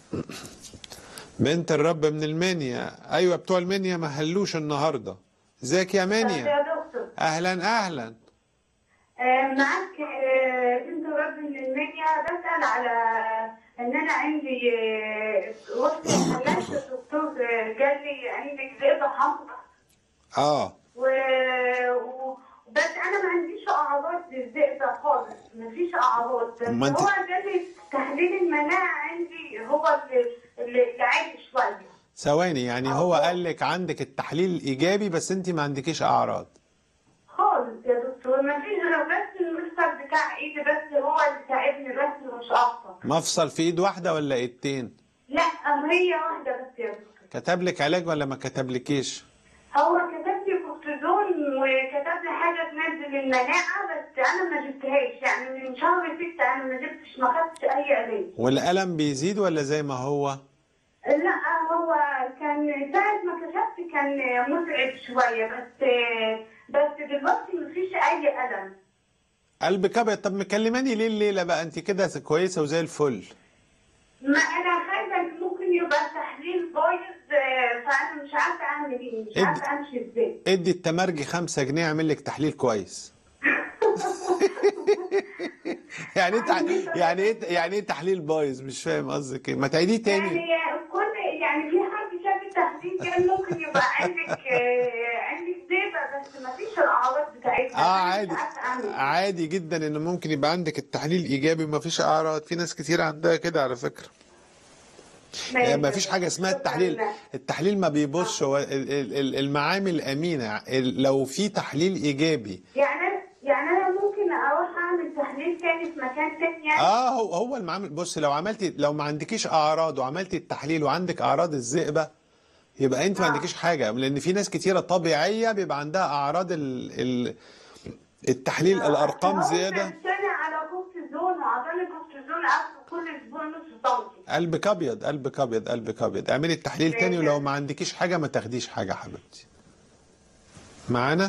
بنت الرب من المنيا ايوه بتوع المنيا ما هلوش النهارده ازيك يا منيا يا دكتور اهلا اهلا آه، معاك آه، بنت الرب من المنيا بسأل على ان انا عندي آه، وقت حلقت الدكتور آه، قال لي عندك ذئبة حمراء اه و... و... بس انا ما عنديش اعراض للذئبة خالص ما فيش اعراض بس أما أنت- هو قال لي تحليل المناعة عندي هو اللي اللي اللي عالي شوية ثواني يعني هو قال لك عندك التحليل ايجابي بس انت ما عندكيش اعراض خالص يا دكتور ما فيش غير بس المستر بتاع ايدي بس هو اللي تعبني بس مش اكتر مفصل في ايد واحده ولا ايدتين لا أم هي واحدة بس يا دكتور كتب لك علاج ولا ما كتبلكيش هو كتب لي كورتيزون وكتب لي حاجة تنزل المناعة بس أنا ما جبتهاش يعني من شهر ستة أنا ما جبتش ما خدتش أي علاج والالم بيزيد ولا زي ما هو لا هو كان ساعة ما كشفت كان متعب شوية بس بس دلوقتي مفيش أي ألم قلبك ابيض طب مكلماني ليه الليله بقى انت كده كويسه وزي الفل ما أنا خايفة إن ممكن يبقى التحليل بايظ آه، فأنا مش عارفة أعمل إيه مش ادي- عارفة أمشي إزاي ادي التمرجي خمسة جنيه اعمل لك تحليل كويس يعني ايه تع- يعني ايه يعني ايه تحليل بايظ مش فاهم قصدك ايه ما تعيديه تاني يعني كل يعني في حد شاف التحليل كان ممكن يبقى عندك آه، عندك زيبة بس ما فيش الأعراض بتاعتها اه أنا مش عادي عارفة أعمل إيه. عادي جدا ان ممكن يبقى عندك التحليل ايجابي وما فيش اعراض في ناس كتير عندها كده على فكره ما فيش حاجه اسمها التحليل التحليل ما بيبصش هو ال- ال- ال- المعامل امينه ال- لو في تحليل ايجابي يعني أنا يعني أنا ممكن أروح أعمل تحليل تاني في مكان تاني يعني اه هو هو المعامل بص لو عملتي لو ما عندكيش اعراض وعملتي التحليل وعندك اعراض الذئبه يبقى انت ما عندكيش حاجه لان في ناس كتيره طبيعيه بيبقى عندها اعراض ال ال التحليل الارقام هو زياده الثاني على كورتيزون وعطاني كورتيزون أخده كل أسبوع نص سنتي قلبك ابيض قلبك ابيض قلبك ابيض اعملي التحليل تاني ولو ما عندكيش حاجه ما تاخديش حاجه حبيبتي معانا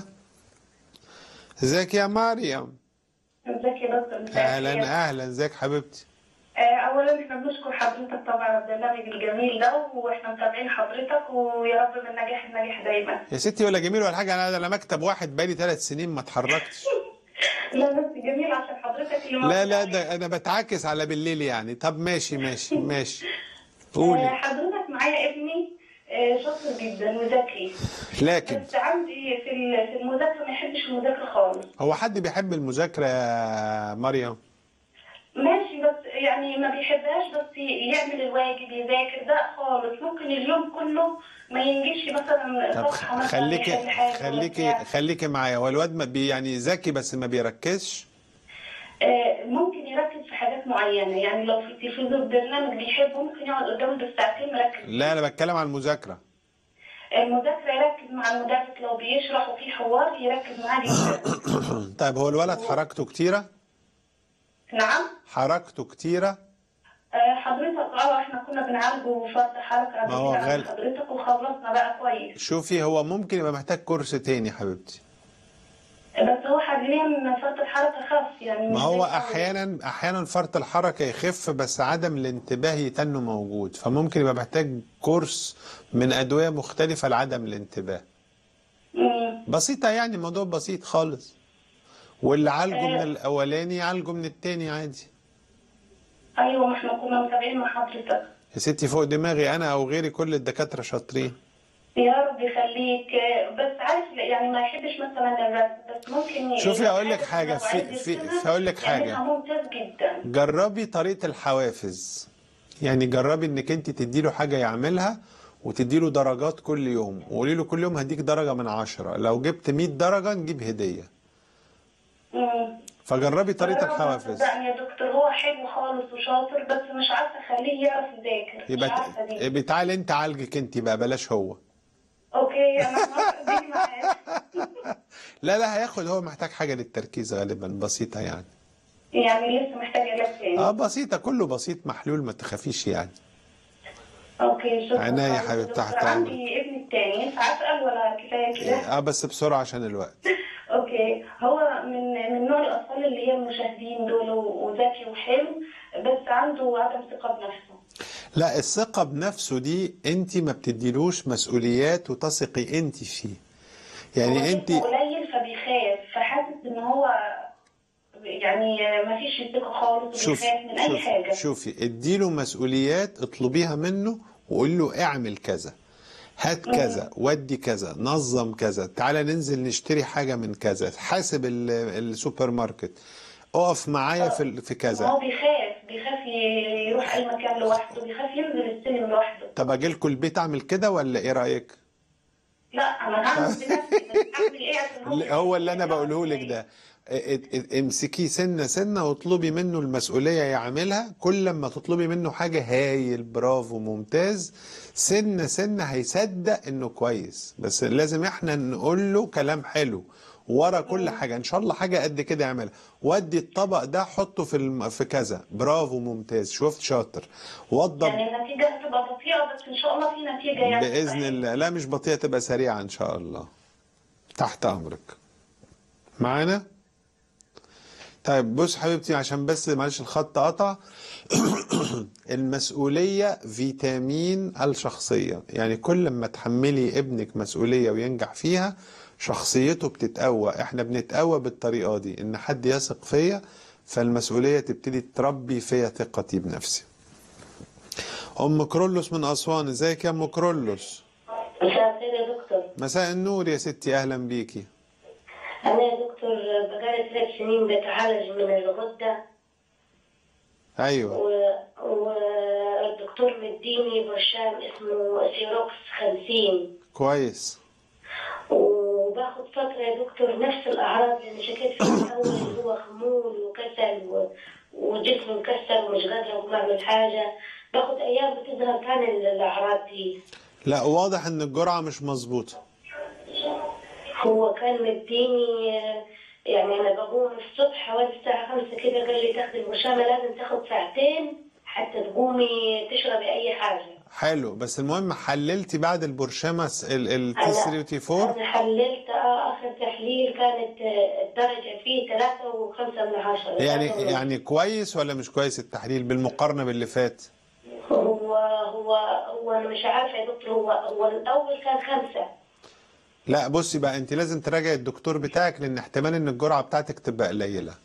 ازيك يا مريم ازيك يا دكتور مساء الخير. اهلا اهلا ازيك حبيبتي آه، اولا احنا بنشكر حضرتك طبعا على البرنامج الجميل ده واحنا متابعين حضرتك ويا رب من نجاح النجاح دايما يا ستي ولا جميل ولا حاجه انا انا مكتب واحد بقالي ثلاث سنين ما اتحركتش لا بس جميل عشان حضرتك اللي لا لا موجود ده انا بتعاكس على بالليل يعني طب ماشي ماشي ماشي آه، قولي حضرتك معايا ابني آه، شاطر جدا وذكي لكن بس عندي في ال- في المذاكره ما يحبش المذاكره خالص هو حد بيحب المذاكره يا مريم ماشي بس يعني ما بيحبهاش بس يعمل الواجب يذاكر ده خالص ممكن اليوم كله ما ينجيش مثلا طب صفحه مثلا خليكي يحل حاجة ولا خليكي بتاع. خليكي معايا هو الواد ما بي يعني ذكي بس ما بيركزش آه، ممكن يركز في حاجات معينة يعني لو في التلفزيون برنامج بيحبه ممكن يقعد قدامه بالساعتين مركز لا انا بتكلم عن المذاكره المذاكرة يركز مع المدرس لو بيشرح وفي حوار يركز معاه جدا طيب هو الولد حركته كتيره نعم حركته كتيره آه، حضرتك اه احنا كنا بنعالجه فرط حركة ما هو قبل كده غال- عند حضرتك وخلصنا بقى كويس شوفي هو ممكن يبقى محتاج كورس تاني حبيبتي بس هو حاليا فرط الحركة خف يعني مش ما زي هو الأول. احيانا احيانا فرط الحركه يخف بس عدم الانتباه يتنه موجود فممكن يبقى محتاج كورس من ادويه مختلفه لعدم الانتباه مم. بسيطه يعني موضوع بسيط خالص واللي عالجه من الاولاني يعالجه من التاني عادي ايوه ما احنا كنا متابعين مع حضرتك يا ستي فوق دماغي انا او غيري كل الدكاتره شاطرين يا رب يخليك آه، بس عارف يعني ما يحبش مثلا الرسم بس ممكن شوفي لو أقول لك حاجة حاجة، كده في- وعايز في- يرسمها، في أقول لك حاجة. يعملها ممتاز جدا جربي طريقه الحوافز يعني جربي انك انت تديله حاجه يعملها وتديله درجات كل يوم وقولي له كل يوم هديك درجه من عشرة لو جبت 100 درجه نجيب هديه مم. فجربي طريقه جرب الحوافز صدقني يا دكتور هو حلو خالص وشاطر بس مش عارفه اخليه يعرف يذاكر مش يبقى عارفه دي يبقى تعالي انت عالجك انت بقى بلاش هو اوكي انا موافقة، دي معاك لا لا هياخد هو محتاج حاجة للتركيز غالبا بسيطة يعني يعني لسه محتاج علاج تاني اه بسيطة كله بسيط محلول ما تخافيش يعني اوكي شكرا عينيا يا خالص حبيبتي، دكتور. تحت عندي ابني التاني ينفع اسال ولا كفايه كده؟ اه بس بسرعة عشان الوقت اوكي هو من من نوع الاطفال اللي هي المشاهدين دول و- وذكي وحلو بس عنده عدم ثقه بنفسه لا الثقة بنفسه دي انت ما بتديلوش مسؤوليات وتثقي انت فيه هو يعني انت جسمه قليل فبيخاف فحاسس ان هو يعني ما فيش ثقه خالص شوفي وبيخاف من اي شوفي حاجه شوفي اديله مسؤوليات اطلبيها منه وقول له اعمل كذا هات كذا ودي كذا نظم كذا تعالى ننزل نشتري حاجة من كذا حاسب ال- السوبر ماركت اقف معايا في ال- في ما كذا هو بيخاف بيخاف ي- يروح اي مكان لوحده بيخاف ينزل السلم لوحده طب اجي لكم البيت اعمل كده ولا ايه رايك لا انا هعمل بنفسي بس اعمل ايه عشان هو هو اللي انا بقوله لك ده ا- ا- امسكيه سنه سنه واطلبي منه المسؤوليه يعملها كل لما تطلبي منه حاجه هايل برافو ممتاز سنه سنه هيصدق انه كويس بس لازم احنا نقول له كلام حلو ورا كل حاجه ان شاء الله حاجه قد كده يعملها ودي الطبق ده حطه في الم... في كذا برافو ممتاز شفت شاطر وضب يعني النتيجه هتبقى بطيئه بس ان شاء الله في نتيجه يعني باذن الله لا مش بطيئه تبقى سريعه ان شاء الله تحت امرك معانا طيب بص حبيبتي عشان بس معلش الخط قطع المسؤولية فيتامين الشخصية يعني كل ما تحملي ابنك مسؤولية وينجح فيها شخصيته بتتقوى احنا بنتقوى بالطريقة دي ان حد يثق فيا فالمسؤولية تبتدي تربي فيا ثقتي بنفسي ام كرولوس من اسوان ازيك يا ام كرولوس مساء الخير يا دكتور مساء النور يا ستي اهلا بيكي أنا يا دكتور بقالي ثلاث سنين بتعالج من الغدة ايوه و- والدكتور مديني برشام اسمه سيروكس خمسين كويس وباخد فترة يا دكتور نفس الأعراض اللي شكيت فيها الأول اللي هو خمول وكسل و- وجسمي مكسر ومش قادرة أقوم أعمل حاجة باخد أيام بتظهر تاني الأعراض دي لا واضح ان الجرعة مش مظبوطة هو كان مديني آه، يعني انا بقوم الصبح حوالي الساعة خمسة كده قال لي تاخدي البرشامة لازم تاخد ساعتين حتى تقومي تشربي أي حاجة. حلو بس المهم حللتي بعد البرشامة س- ال ال أنا- 3 و 4 أنا حللت آه آخر تحليل كانت آه، الدرجة فيه ثلاثة وخمسة من عشرة. يعني ثلاثة ونص. يعني كويس ولا مش كويس التحليل بالمقارنة باللي فات هو هو هو أنا مش عارفة يا دكتور هو هو الأول كان خمسة. لا بصي بقى انت لازم تراجعي الدكتور بتاعك لان احتمال ان الجرعة بتاعتك تبقى قليلة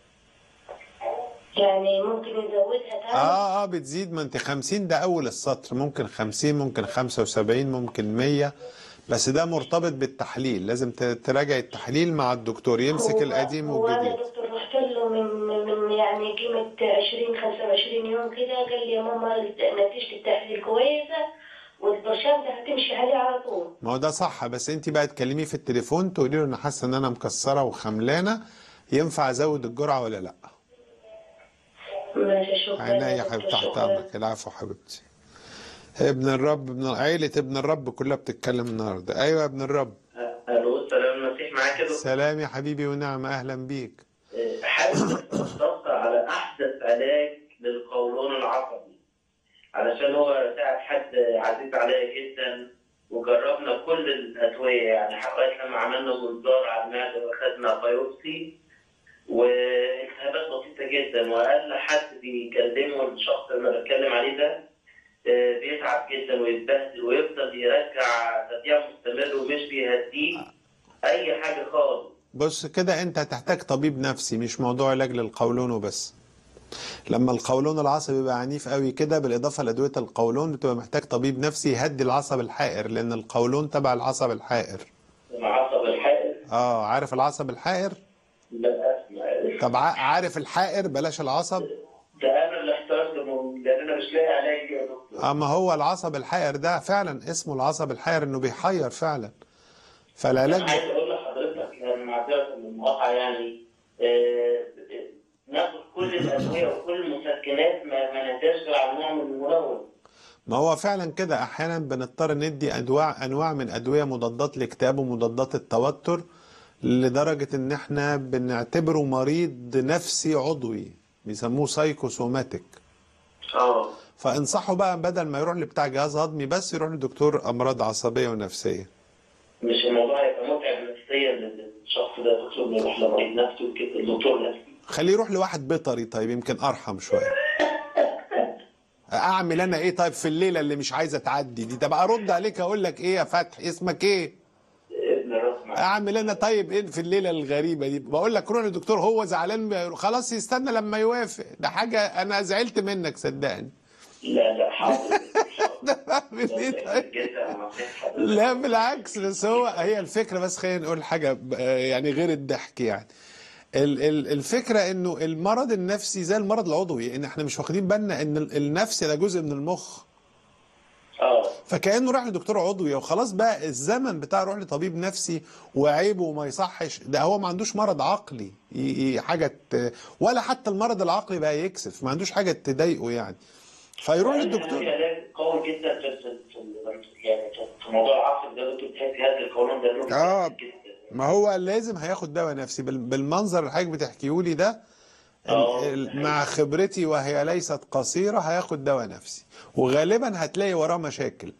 يعني ممكن يزودها تاني. اه اه بتزيد ما انت 50 ده اول السطر ممكن 50 ممكن 75 ممكن 100 بس ده مرتبط بالتحليل لازم ت- تراجعي التحليل مع الدكتور يمسك هو- القديم هو انا والجديد دكتور رحت له من من يعني قيمة 20 25 يوم كده قال لي يا ماما نتيجة التحليل كويسة والبرشام ده هتمشي عليه على طول ما هو ده صح بس انت بقى تكلميه في التليفون تقولي له انا حاسه ان انا مكسره وخملانه ينفع ازود الجرعه ولا لا ماشي شكرا عينيا يا دكتور، حبيبتي تحت شكراً. امرك العفو حبيبتي ابن الرب ابن عيلة ابن الرب كلها بتتكلم النهارده ايوه يا ابن الرب الو السلام المسيح معاك يا دكتور سلام يا حبيبي ونعم اهلا بيك حاول تتوقع على احدث علاج للقولون العصبي علشان هو ساعد حد عزيز عليا جدا وجربنا كل الادويه يعني لغايه لما عملنا منظار على المعده واخدنا بايوبسي والتهابات بسيطه جدا واقل حد بيكلمه الشخص اللي انا بتكلم عليه ده آه، بيتعب جدا ويتبهدل ويفضل يرجع ترجيع مستمر ومش بيهديه اي حاجه خالص بص كده انت هتحتاج طبيب نفسي مش موضوع علاج للقولون وبس لما القولون العصبي يبقى عنيف قوي كده بالاضافه لادويه القولون بتبقى محتاج طبيب نفسي يهدي العصب الحائر لان القولون تبع العصب الحائر العصب الحائر اه عارف العصب الحائر لا اسمع طب ع- عارف الحائر بلاش العصب ده انا اللي احترت من- لان انا مش لاقي علاج يا دكتور اما هو العصب الحائر ده فعلا اسمه العصب الحائر انه بيحير فعلا انا فالعلاج عايز اقول لحضرتك يعني معذره من المقاطعه يعني آه، ناخد كل الادويه وكل المسكنات ما ما نهداش غير على نوع من المنوم ما هو فعلا كده احيانا بنضطر ندي انواع انواع من ادويه مضادات الاكتئاب ومضادات التوتر لدرجة ان احنا بنعتبره مريض نفسي عضوي بيسموه سايكوسوماتيك اه فانصحه بقى بدل ما يروح لبتاع جهاز هضمي بس يروح لدكتور امراض عصبية ونفسية مش الموضوع هيبقى متعب نفسيا للشخص ده دكتور ما يروح لمريض نفسي وكده الدكتور نفسي خليه يروح لواحد بيطري طيب يمكن ارحم شويه اعمل انا ايه طيب في الليله اللي مش عايزه تعدي دي طب ارد عليك اقول لك ايه يا فتحي اسمك ايه ابن الرحمة اعمل انا طيب ايه في الليله الغريبه دي بقول لك روح للدكتور هو زعلان خلاص يستنى لما يوافق ده حاجه انا زعلت منك صدقني لا لا حاضر بعمل ايه طيب جدا نصيحة لا بالعكس بس هو هي الفكرة بس خلينا نقول حاجة ب- يعني غير الضحك يعني ال- ال- الفكرة انه المرض النفسي زي المرض العضوي ان احنا مش واخدين بالنا ان ال- النفس ده جزء من المخ اه فكأنه راح لدكتور عضوي وخلاص بقى الزمن بتاع روح لطبيب نفسي وعيبه وما يصحش ده هو ما عندوش مرض عقلي ي- ي- حاجة ت- ولا حتى المرض العقلي بقى يكسف ما عندوش حاجة تضايقه يعني فيروح في للدكتور علاج قوي جدا في في في يعني في موضوع العصب ده دكتور تحس هذا القولون ده له آه. كتير جدا ما هو لازم هياخد دواء نفسي بال- بالمنظر اللي حضرتك بتحكيه لي ده ال- آه. ال- مع خبرتي وهي ليست قصيرة هياخد دواء نفسي وغالبا هتلاقي وراه مشاكل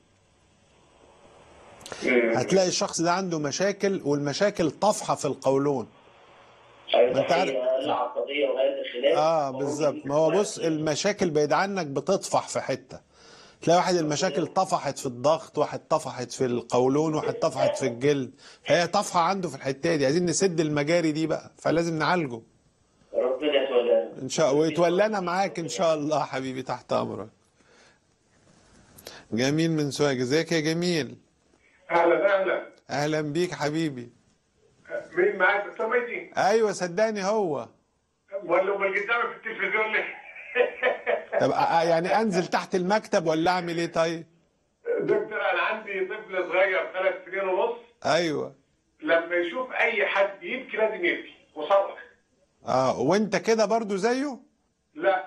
مم. هتلاقي الشخص ده عنده مشاكل والمشاكل طافحة في القولون ايوه ما أنت عارف- هي العصبيه وهذا الخلاف اه بالظبط ما هو بص المشاكل بعيد عنك بتطفح في حتة تلاقي واحد المشاكل طفحت في الضغط واحد طفحت في القولون واحد طفحت في الجلد فهي طفحة عنده في الحتة دي عايزين نسد المجاري دي بقى فلازم نعالجه ربنا يتولانا ان شاء الله ويتولانا معاك ان شاء الله حبيبي تحت امرك جميل من سواج ازيك يا جميل اهلا اهلا اهلا بيك حبيبي مين معاك دكتور ميدي ايوه صدقني هو ولا امال قدامي في التلفزيون ليه؟ طب آه، يعني انزل تحت المكتب ولا اعمل ايه طيب دكتور انا عندي طفل صغير ثلاث سنين ونص ايوه لما يشوف اي حد يبكي لازم يبكي وصرخ اه وانت كده برضو زيه لا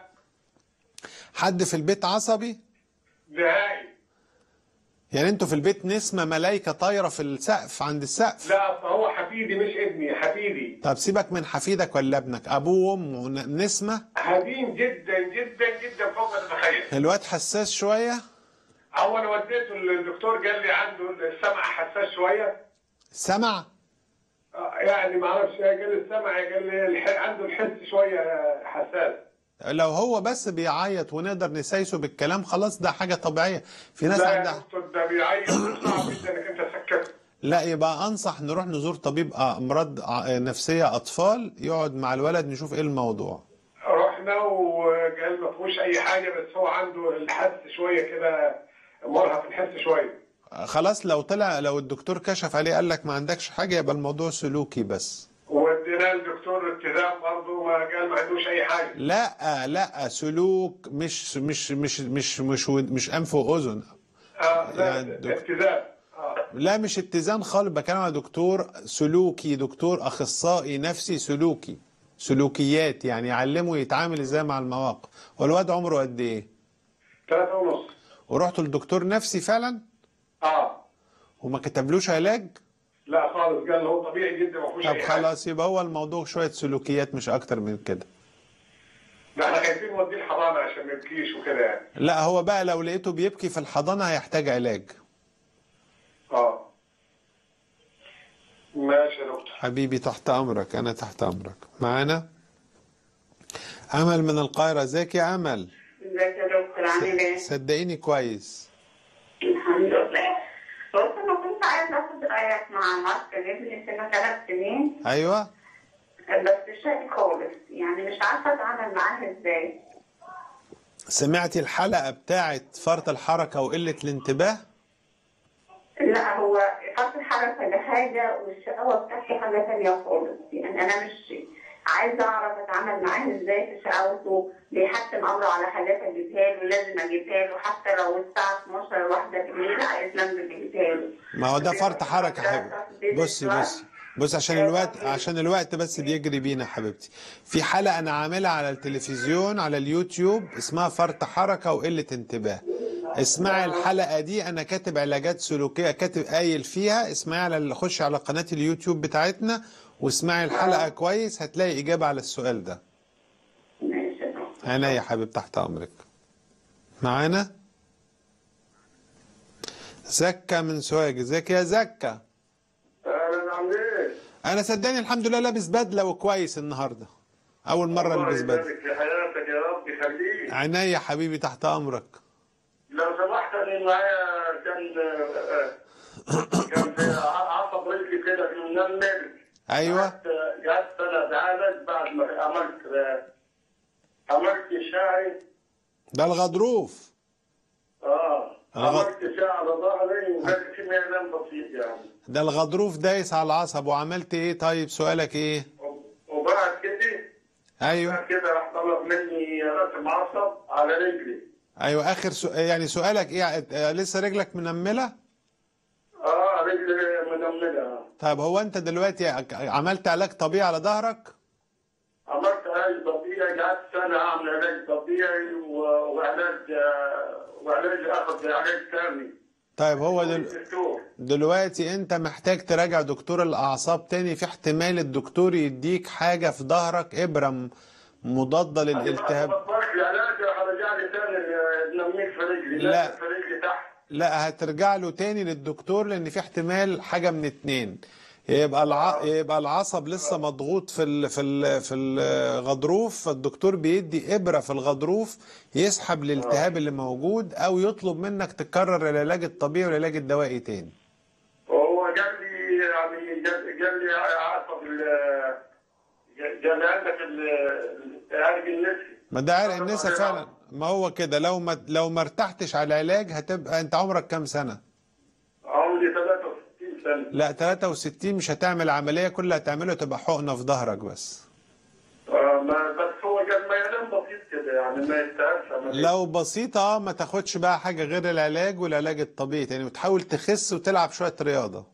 حد في البيت عصبي نهائي يعني انتوا في البيت نسمة ملايكة طايرة في السقف عند السقف لا أصل هو حفيدي مش ابني حفيدي طب سيبك من حفيدك ولا ابنك ابوه وامه ن- نسمة حزين جدا جدا جدا فوق ما تتخيل الواد حساس شوية اول وديته الدكتور قال لي عنده السمع حساس شويه سمع آه، يعني ما اعرفش قال لي السمع قال لي الح- عنده الحس شويه حساس لو هو بس بيعيط ونقدر نسايسه بالكلام خلاص ده حاجة طبيعية في ناس لا يا عندها دكتور ده بيعيط صعب جدا انك انت تسكته لا يبقى انصح نروح نزور طبيب امراض ع- نفسية اطفال يقعد مع الولد نشوف ايه الموضوع رحنا وقال ما فيهوش اي حاجه بس هو عنده الحس شويه كده مرهف الحس شويه خلاص لو طلع لو الدكتور كشف عليه قال لك ما عندكش حاجة يبقى الموضوع سلوكي بس وديناه لدكتور اتزان برضه ما قال ما عندوش اي حاجه لا لا سلوك مش مش مش مش مش ود- مش انف واذن اه لا يعني دك- اتزان اه لا مش اتزان خالص بكلم على دكتور سلوكي دكتور اخصائي نفسي سلوكي سلوكيات يعني يعلمه يتعامل ازاي مع المواقف والواد عمره قد ايه ثلاثة ونص ورحت لدكتور نفسي فعلا اه وما كتبلوش علاج لا خالص قال هو طبيعي جدا ما فيهوش طب اي حاجه خلاص يبقى هو الموضوع شوية سلوكيات مش اكتر من كده ده احنا خايفين نوديه الحضانه عشان ما يبكيش وكده يعني لا هو بقى لو لقيته بيبكي في الحضانة هيحتاج علاج اه ماشي يا دكتور حبيبي تحت امرك انا تحت امرك معانا امل من القاهرة ازيك يا امل ازيك يا دكتور عامل ايه؟ صدقيني كويس الحمد لله بص انا كنت عايزه اخد رايك مع مارك ابني سنه ثلاث سنين ايوه بس شقي خالص يعني مش عارفه اتعامل معاه ازاي سمعتي الحلقة بتاعت فرط الحركة وقلة الانتباه لا هو فرط الحركه ده حاجه والشقاوه بتاعته حاجه ثانيه خالص يعني انا مش عايزه اعرف اتعامل معاه ازاي في شقاوته بيحتم امره على حاجات اجيبها له لازم اجيبها له حتى لو الساعه 12 واحده بالليل عايز انزل اجيبها له ما هو ده فرط حركة حبيبي بصي بصي بص عشان الوقت عشان الوقت بس بيجري بينا حبيبتي في حلقة أنا عاملها على التلفزيون على اليوتيوب اسمها فرط حركة وقلة انتباه اسمعي الحلقة دي أنا كاتب علاجات سلوكية كاتب قايل فيها اسمعي على خش على قناة اليوتيوب بتاعتنا واسمعي الحلقة كويس هتلاقي إجابة على السؤال ده ماشي يا دكتور أنا يا حبيب تحت أمرك معانا زكا من سوهاج ازيك يا زكا اهلا عامل ايه؟ أنا صدقني الحمد لله لابس بدلة وكويس النهاردة أول مرة الله ألبس بدلة يبارك في حياتك يا رب يخليك عينيا يا حبيبي تحت أمرك لو سمحت انا معايا كان كان في عصب رجلي كده في منمل أيوه قعدت قعدت سنه اتعالج بعد ما عملت عملت شعري ده الغضروف اه الغ- عملت شعر ظهري وكان في ميلان بسيط يعني ده الغضروف دايس على العصب وعملت إيه طيب سؤالك إيه وبعد كده أيوه بعد كده راح طلب مني رسم عصب على رجلي ايوه اخر سؤال يعني سؤالك ايه آه، لسه رجلك منمله اه رجلي منمله طيب هو انت دلوقتي ع- عملت علاج طبيعي على ظهرك عملت علاج طبيعي قعدت سنة أعمل علاج طبيعي و- وعلاج آه، وعلاج آخذ علاج ثاني طيب هو دل... دكتور دلوقتي انت محتاج تراجع دكتور الاعصاب تاني في احتمال الدكتور يديك حاجه في ظهرك ابره م- مضاده للالتهاب بطلت العلاج راح رجع لي ثاني نميت في رجلي لا. نازل في رجلي تحت لا هترجع له تاني للدكتور لان في احتمال حاجه من اتنين يبقى الع... يبقى العصب لسه مضغوط في ال... في ال... في الغضروف فالدكتور بيدي ابره في الغضروف يسحب الالتهاب اللي موجود او يطلب منك تكرر العلاج الطبيعي والعلاج الدوائي تاني وهو قال لي يعني قال قال لي عصب ال- قال لي عندك ال- العلاج النفسي ما ده عرق النسا فعلا ما هو كده لو ما لو ما ارتحتش على العلاج هتبقى انت عمرك كام سنه عمري 63 سنة لا 63 مش هتعمل عمليه كل اللي هتعمله تبقى حقنه في ظهرك بس آه، ما بس هو قال ما ينام بسيط كده يعني ما يستاهلش عملية. لو بسيطة ما تاخدش بقى حاجة غير العلاج والعلاج الطبيعي يعني وتحاول تخس وتلعب شوية رياضة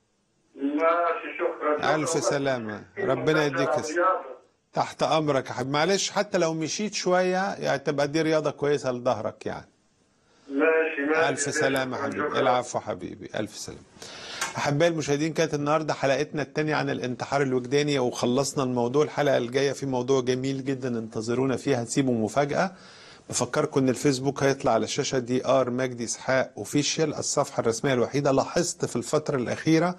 ماشي شكرا ألف سلامة ربنا يديك الس- تحت أمرك يا حبيبي معلش حتى لو مشيت شوية يعني تبقى دي رياضة كويسة لظهرك يعني ماشي ماشي ألف سلامة حبيبي العفو حبيبي ألف سلامة أحبائي المشاهدين كانت النهاردة حلقتنا التانية عن الانتحار الوجداني وخلصنا الموضوع الحلقة الجاية في موضوع جميل جدا انتظرونا فيها هنسيبه مفاجأة بفكركم ان الفيسبوك هيطلع على الشاشة دي ار مجدي اسحاق اوفيشال الصفحة الرسمية الوحيدة لاحظت في الفترة الأخيرة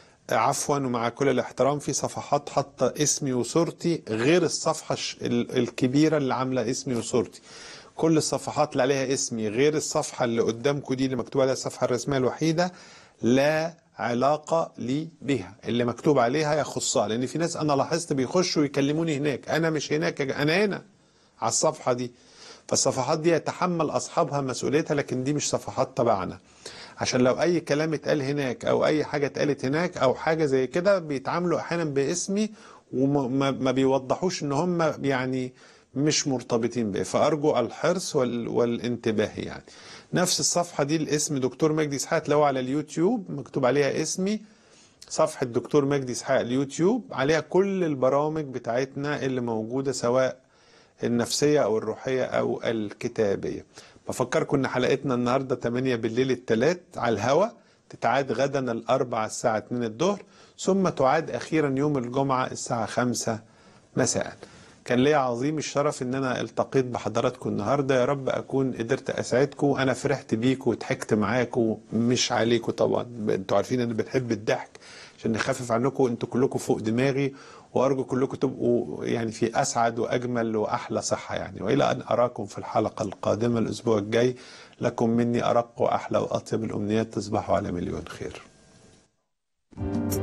عفوا ومع كل الاحترام في صفحات حاطه اسمي وصورتي غير الصفحه الش- ال- الكبيره اللي عامله اسمي وصورتي كل الصفحات اللي عليها اسمي غير الصفحه اللي قدامكم دي اللي مكتوب عليها الصفحه الرسميه الوحيده لا علاقه لي بها اللي مكتوب عليها يخصها لان في ناس انا لاحظت بيخشوا يكلموني هناك انا مش هناك يا جا- انا هنا على الصفحه دي فالصفحات دي يتحمل اصحابها مسؤوليتها لكن دي مش صفحات تبعنا عشان لو اي كلام اتقال هناك او اي حاجه اتقالت هناك او حاجه زي كده بيتعاملوا احيانا باسمي وما ما- ما بيوضحوش ان هم يعني مش مرتبطين بيه فارجو الحرص وال والانتباه يعني نفس الصفحه دي الاسم دكتور مجدي اسحاق لو على اليوتيوب مكتوب عليها اسمي صفحة دكتور مجدي اسحاق اليوتيوب عليها كل البرامج بتاعتنا اللي موجودة سواء النفسية أو الروحية أو الكتابية بفكركم إن حلقتنا النهاردة 8 بالليل الثلاث على الهوا تتعاد غدا الأربع الساعة 2 الظهر ثم تعاد أخيرا يوم الجمعة الساعة 5 مساء كان ليا عظيم الشرف ان انا التقيت بحضراتكم النهارده يا رب اكون قدرت اسعدكم انا فرحت بيكم وضحكت معاكم مش عليكم طبعا انتوا عارفين انا بنحب الضحك عشان نخفف عنكم انتوا كلكم فوق دماغي وارجو كلكم تبقوا يعني في اسعد واجمل واحلى صحه يعني والى ان اراكم في الحلقه القادمه الاسبوع الجاي لكم مني ارق واحلى واطيب الامنيات تصبحوا على مليون خير